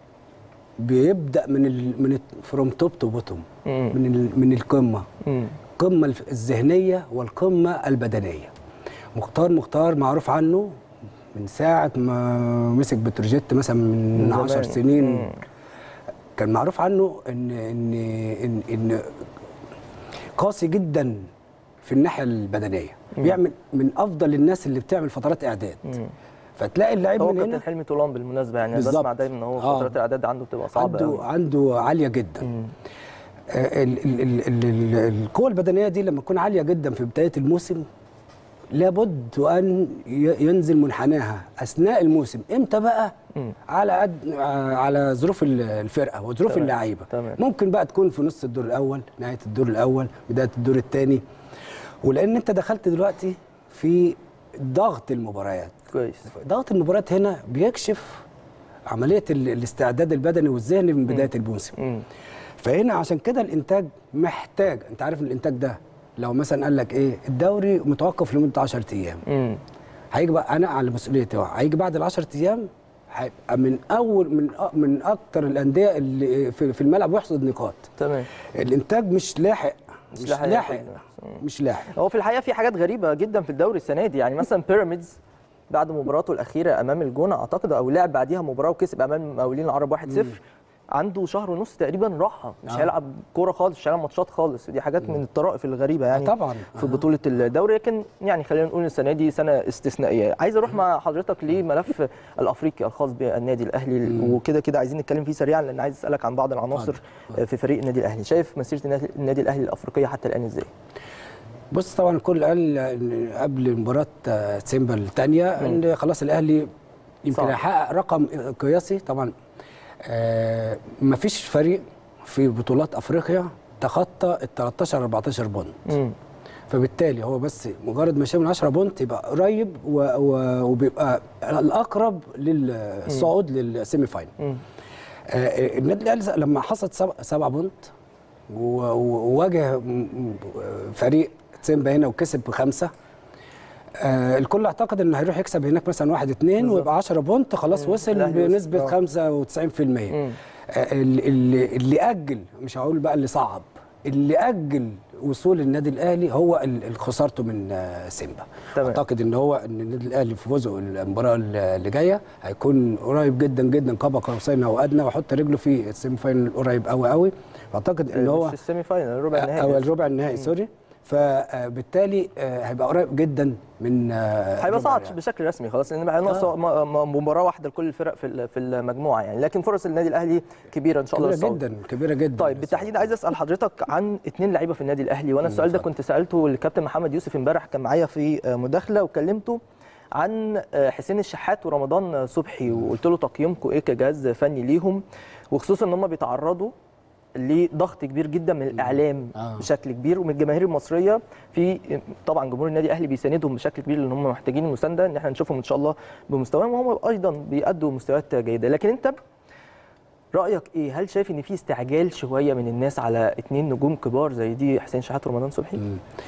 E: بيبدا من ال من فروم توب تو بوتوم
A: مم.
E: من ال من القمه
A: مم.
E: القمه الف- الذهنيه والقمه البدنيه مختار مختار معروف عنه من ساعه ما مسك بتروجيت مثلا من
A: من
E: 10
A: زمان.
E: سنين
A: مم.
E: كان معروف عنه ان ان ان, إن قاسي جدا في الناحيه البدنيه بيعمل من افضل الناس اللي بتعمل فترات اعداد
A: مم.
E: فتلاقي اللعيب
A: هو
E: من
A: كابتن
E: هنا
A: حلمي طولان بالمناسبه يعني انا
E: بالظبط.
A: بسمع دايما ان هو
E: آه.
A: فترات الاعداد عنده بتبقى صعبه
E: عنده
A: قوي
E: عنده عاليه جدا آه، ال- ال- ال- ال- ال- القوه البدنيه دي لما تكون عاليه جدا في بدايه الموسم لابد ان ي- ينزل منحناها اثناء الموسم امتى بقى على قد آه، على ظروف ال- الفرقه وظروف
A: تمام.
E: اللعيبه
A: تمام.
E: ممكن بقى تكون في نص الدور الاول نهايه الدور الاول بدايه الدور الثاني ولان انت دخلت دلوقتي في ضغط المباريات
A: كويس
E: ضغط المباريات هنا بيكشف عمليه ال- الاستعداد البدني والذهني من بدايه الموسم
A: مم.
E: فهنا عشان كده الانتاج محتاج انت عارف إن الانتاج ده لو مثلا قال لك ايه الدوري متوقف لمده 10 ايام
A: مم.
E: هيجي بقى انا على مسؤوليتي بقى. هيجي بعد ال 10 ايام هيبقى من اول من أ- من اكتر الانديه اللي في في الملعب ويحصد نقاط
A: تمام
E: الانتاج مش لاحق
A: مش
E: مش
A: لاحق
E: لاحق
A: ياخد نفس.
E: مش لاحق
A: هو في الحقيقه في حاجات غريبه جدا في الدوري السنه دي يعني مثلا بيراميدز بعد مباراته الاخيره امام الجونه اعتقد او لعب بعديها مباراه وكسب امام المقاولين العرب 1-0 عنده شهر ونص تقريبا راحه مش
E: آه.
A: هيلعب كوره خالص مش هيلعب ماتشات خالص ودي حاجات من الطرائف الغريبه يعني
E: طبعا
A: في بطوله الدوري لكن يعني خلينا نقول السنه دي سنه استثنائيه عايز اروح مع حضرتك لملف الافريقي الخاص بالنادي الاهلي وكده كده عايزين نتكلم فيه سريعا لان عايز اسالك عن بعض العناصر في فريق النادي الاهلي شايف مسيره النادي- النادي الاهلي الافريقيه حتى الان ازاي
E: بص طبعا الكل قال إن قبل مباراه آه، سيمبا الثانيه ان خلاص الاهلي يمكن
A: صعب.
E: هيحقق رقم قياسي طبعا آه مفيش فريق في بطولات افريقيا تخطى ال 13 14 بونت
A: امم
E: فبالتالي هو بس مجرد ما من 10 بونت يبقى قريب و- و- وبيبقى الاقرب للصعود للسيمي فاينل
A: مم.
E: آه، النادي الاهلي لما حصد سبع, سبع بونت و- و- وواجه م- م- فريق تسيمبا هنا وكسب بخمسه آه الكل اعتقد انه هيروح يكسب هناك مثلا واحد اتنين
A: بالظبط.
E: ويبقى 10 بونت خلاص وصل
A: الأهلي وصل.
E: بنسبه
A: آه.
E: 95%
A: مم.
E: آه، اللي, اللي- اللي اجل مش هقول بقى اللي صعب اللي اجل وصول النادي الاهلي هو ال- ال- خسارته من آه، سيمبا
A: تمام.
E: اعتقد ان هو ان النادي الاهلي في فوزه المباراه اللي جايه هيكون قريب جدا جدا قاب قوسين او ادنى ويحط رجله في السيمي فاينل قريب قوي قوي فاعتقد ان هو
A: مش السيمي فاينل الربع النهائي
E: او الربع النهائي سوري فبالتالي آه، هيبقى قريب جدا من آه،
A: هيبقى
E: ربع
A: صعد
E: يعني.
A: بشكل رسمي خلاص لان بقى ناقص م- م- مباراه واحده لكل الفرق في ال- في المجموعه يعني لكن فرص النادي الاهلي كبيره ان شاء الله
E: كبيره
A: للصعود.
E: جدا كبيره جدا
A: طيب بالتحديد عايز اسال حضرتك عن اثنين لعيبه في النادي الاهلي وانا السؤال ده
E: اتفضل.
A: كنت سالته للكابتن محمد يوسف امبارح كان معايا في آه، مداخله وكلمته عن آه، حسين الشحات ورمضان صبحي وقلت له تقييمكم ايه كجهاز فني ليهم وخصوصا ان هم بيتعرضوا لضغط كبير جدا من الاعلام
E: آه.
A: بشكل كبير ومن الجماهير المصريه في طبعا جمهور النادي الاهلي بيساندهم بشكل كبير لان هم محتاجين المسانده ان احنا نشوفهم ان شاء الله بمستواهم وهم ايضا بيأدوا مستويات جيده لكن انت رايك ايه هل شايف ان في استعجال شويه من الناس على اتنين نجوم كبار زي دي حسين شحات ورمضان صبحي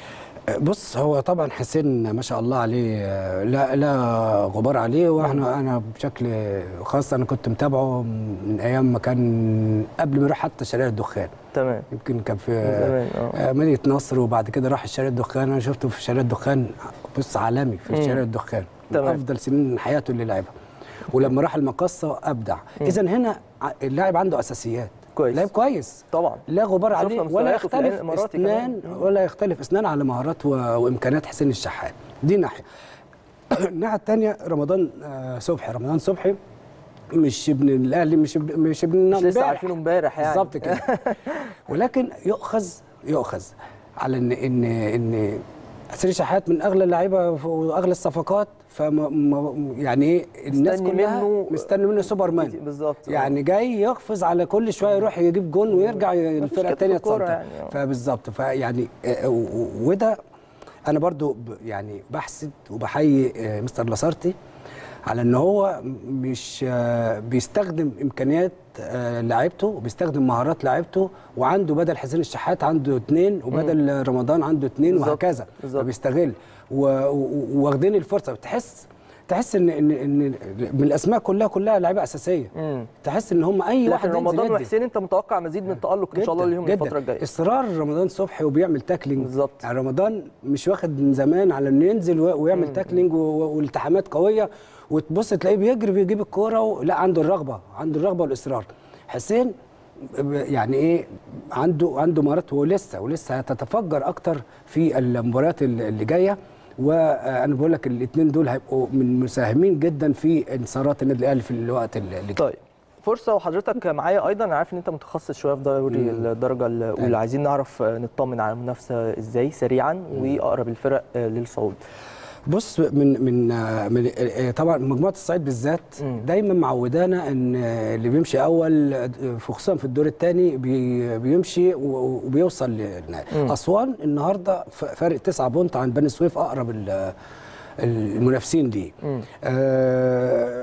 E: بص هو طبعا حسين ما شاء الله عليه آه، لا لا غبار عليه واحنا انا بشكل خاص انا كنت متابعه من ايام ما كان قبل ما يروح حتى شارع الدخان
A: تمام
E: يمكن كان في
A: من زمان اه
E: آه، مدينه نصر وبعد كده راح شارع الدخان انا شفته في شارع الدخان بص عالمي في
A: مم.
E: شارع الدخان من
A: تمام.
E: افضل سنين حياته اللي لعبها ولما راح المقصه ابدع اذا هنا ع- اللاعب عنده اساسيات
A: كويس.
E: لاعب كويس
A: طبعا
E: لا غبار
A: شفنا
E: عليه ولا
A: مستوياته في العين
E: يختلف
A: الإماراتي
E: اثنان
A: كمان.
E: ولا يختلف اثنان على مهارات و... وامكانيات حسين الشحات دي ناحيه الناحيه الثانيه رمضان آه، صبحي رمضان صبحي مش ابن الاهلي مش ابن مش ابن
A: مش لسه
E: امبارح.
A: عارفينه امبارح يعني
E: بالظبط كده ولكن يؤخذ يؤخذ على ان ان ان حسين الشحات من اغلى اللعيبه واغلى الصفقات فما ما- يعني ايه الناس
A: مستني
E: كلها
A: منه-
E: مستني منه سوبر مان
A: بالظبط
E: يعني جاي يقفز على كل شويه يروح يجيب جون ويرجع الفرقه
A: كده في
E: الثانيه
A: الكورة
E: تسنطر
A: يعني، آه.
E: فبالظبط فيعني آه، و- و- وده انا برضو ب- يعني بحسد وبحيي آه، مستر لاسارتي على ان هو مش آه، بيستخدم امكانيات آه، لعيبته وبيستخدم مهارات لعيبته وعنده بدل حسين الشحات عنده اثنين وبدل رمضان عنده اثنين
A: بالظبط،
E: وهكذا
A: بالظبط.
E: فبيستغل و- و- واخدين الفرصه تحس تحس ان ان ان من الاسماء كلها كلها لعيبه اساسيه
A: مم.
E: تحس ان هم اي واحد
A: لكن
E: ينزل
A: رمضان
E: يدي.
A: وحسين انت متوقع مزيد من التالق ان شاء الله
E: جداً،
A: ليهم
E: جداً.
A: الفتره الجايه
E: اصرار رمضان صبحي وبيعمل تاكلينج
A: بالظبط.
E: يعني رمضان مش واخد من زمان على انه ينزل و- ويعمل تاكلينج و- و- والتحامات قويه وتبص تلاقيه بيجري بيجيب الكوره و... لا عنده الرغبه عنده الرغبه والاصرار حسين ب- يعني ايه عنده عنده مهارات ولسه ولسه هتتفجر اكتر في المباريات ال- اللي جايه وانا بقول لك الاثنين دول هيبقوا من مساهمين جدا في انتصارات النادي الاهلي في الوقت اللي جاي
A: طيب فرصه وحضرتك معايا ايضا انا عارف ان انت متخصص شويه في دوري الدرجه الاولى عايزين نعرف نطمن على المنافسه ازاي سريعا واقرب الفرق للصعود
E: بص من من من طبعا مجموعه الصعيد بالذات دايما معودانا ان اللي بيمشي اول خصوصا في الدور الثاني بي بيمشي وبيوصل للنهايه اسوان النهارده فارق 9 بونت عن بني سويف اقرب المنافسين دي آه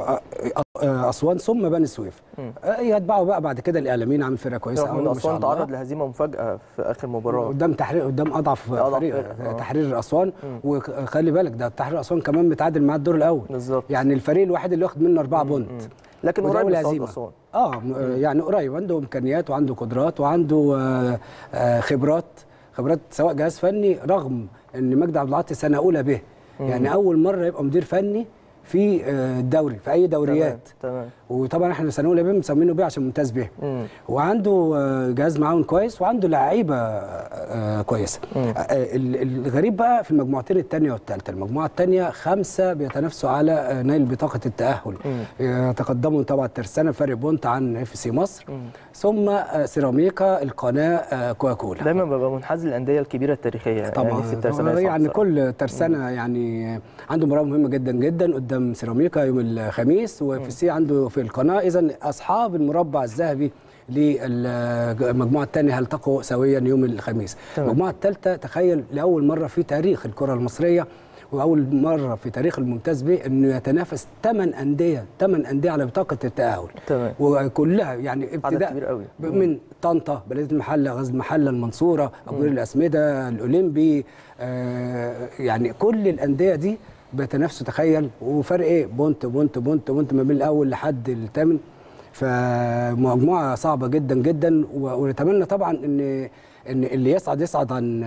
E: اسوان ثم بني سويف يتبعوا بقى بعد كده الاعلاميين عامل فرقه كويسه
A: قوي اسوان تعرض لهزيمه مفاجاه في اخر مباراه
E: قدام تحرير قدام اضعف فريق تحرير اسوان وخلي بالك ده تحرير اسوان كمان متعادل مع الدور الاول
A: بالظبط
E: يعني الفريق الوحيد اللي واخد منه 4 بونت
A: لكن قريب من اسوان
E: اه يعني قريب عنده امكانيات وعنده قدرات وعنده آه آه خبرات خبرات سواء جهاز فني رغم ان مجدي عبد العاطي سنه اولى به يعني اول مره يبقى مدير فني في الدوري في اي دوريات
A: تمام تمام
E: وطبعا احنا سنه اولى بيه مسمينه بيه عشان ممتاز به وعنده جهاز معاون كويس وعنده لعيبه كويسه الغريب بقى في المجموعتين الثانيه والثالثه المجموعه الثانيه خمسه بيتنافسوا على نيل بطاقه التاهل تقدموا طبعا ترسانه فرق بونت عن اف سي مصر مم. ثم سيراميكا القناه كوكولا
A: دايما ببقى منحاز للانديه الكبيره التاريخيه
E: طبعا يعني, في الترسانة يعني كل ترسانه يعني عنده مباراه مهمه جدا جدا قدام سيراميكا يوم الخميس وفي سي عنده في القناه اذا اصحاب المربع الذهبي للمجموعه الثانيه هيلتقوا سويا يوم الخميس المجموعه الثالثه تخيل لاول مره في تاريخ الكره المصريه واول مره في تاريخ الممتاز به انه يتنافس ثمان انديه ثمان انديه على بطاقه التاهل
A: تمام
E: وكلها يعني
A: ابتداء كبير قوي
E: من طنطا بلديه المحله غزل المحله المنصوره ابو قير الاسمده الاولمبي آه يعني كل الانديه دي بيتنافسوا تخيل وفرق ايه بونت بونت بونت بونت ما بين الاول لحد الثامن فمجموعه صعبه جدا جدا ونتمنى طبعا ان ان اللي يصعد يصعد عن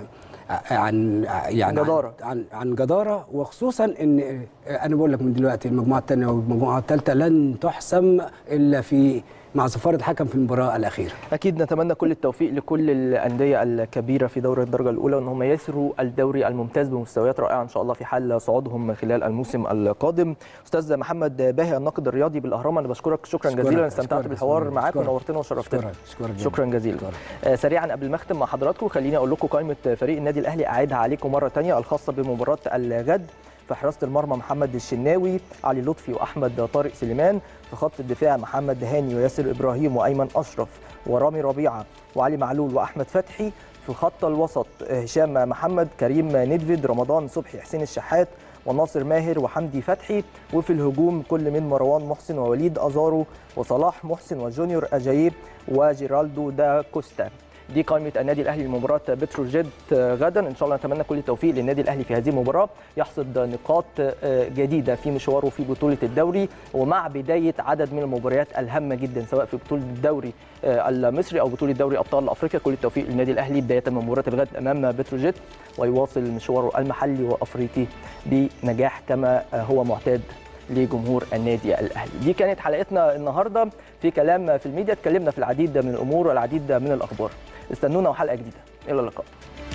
E: عن يعني
A: جدارة.
E: عن عن جداره وخصوصا ان انا بقول لك من دلوقتي المجموعه الثانيه والمجموعه الثالثه لن تحسم الا في مع صفاره الحكم في المباراه الاخيره.
A: اكيد نتمنى كل التوفيق لكل الانديه الكبيره في دوري الدرجه الاولى وان هم يسروا الدوري الممتاز بمستويات رائعه ان شاء الله في حال صعودهم خلال الموسم القادم. استاذ محمد باهي الناقد الرياضي بالاهرام انا بشكرك شكرا جزيلا استمتعت بالحوار معاك ونورتنا وشرفتنا.
E: شكرا شكرا,
A: شكرا جزيلا. آه سريعا قبل ما اختم مع حضراتكم خليني اقول لكم قائمه فريق النادي الاهلي اعيدها عليكم مره ثانيه الخاصه بمباراه الغد في حراسه المرمى محمد الشناوي علي لطفي واحمد طارق سليمان في خط الدفاع محمد هاني وياسر ابراهيم وايمن اشرف ورامي ربيعه وعلي معلول واحمد فتحي في خط الوسط هشام محمد كريم ندفد رمضان صبحي حسين الشحات وناصر ماهر وحمدي فتحي وفي الهجوم كل من مروان محسن ووليد ازارو وصلاح محسن وجونيور اجايب وجيرالدو دا كوستا دي قائمه النادي الاهلي لمباراه بتروجيت غدا ان شاء الله نتمنى كل التوفيق للنادي الاهلي في هذه المباراه يحصد نقاط جديده في مشواره في بطوله الدوري ومع بدايه عدد من المباريات الهامه جدا سواء في بطوله الدوري المصري او بطوله دوري ابطال افريقيا كل التوفيق للنادي الاهلي بدايه من مباراه الغد امام بتروجيت ويواصل مشواره المحلي وافريقي بنجاح كما هو معتاد لجمهور النادي الاهلي دي كانت حلقتنا النهارده في كلام في الميديا اتكلمنا في العديد من الامور والعديد من الاخبار استنونا وحلقه جديده الى اللقاء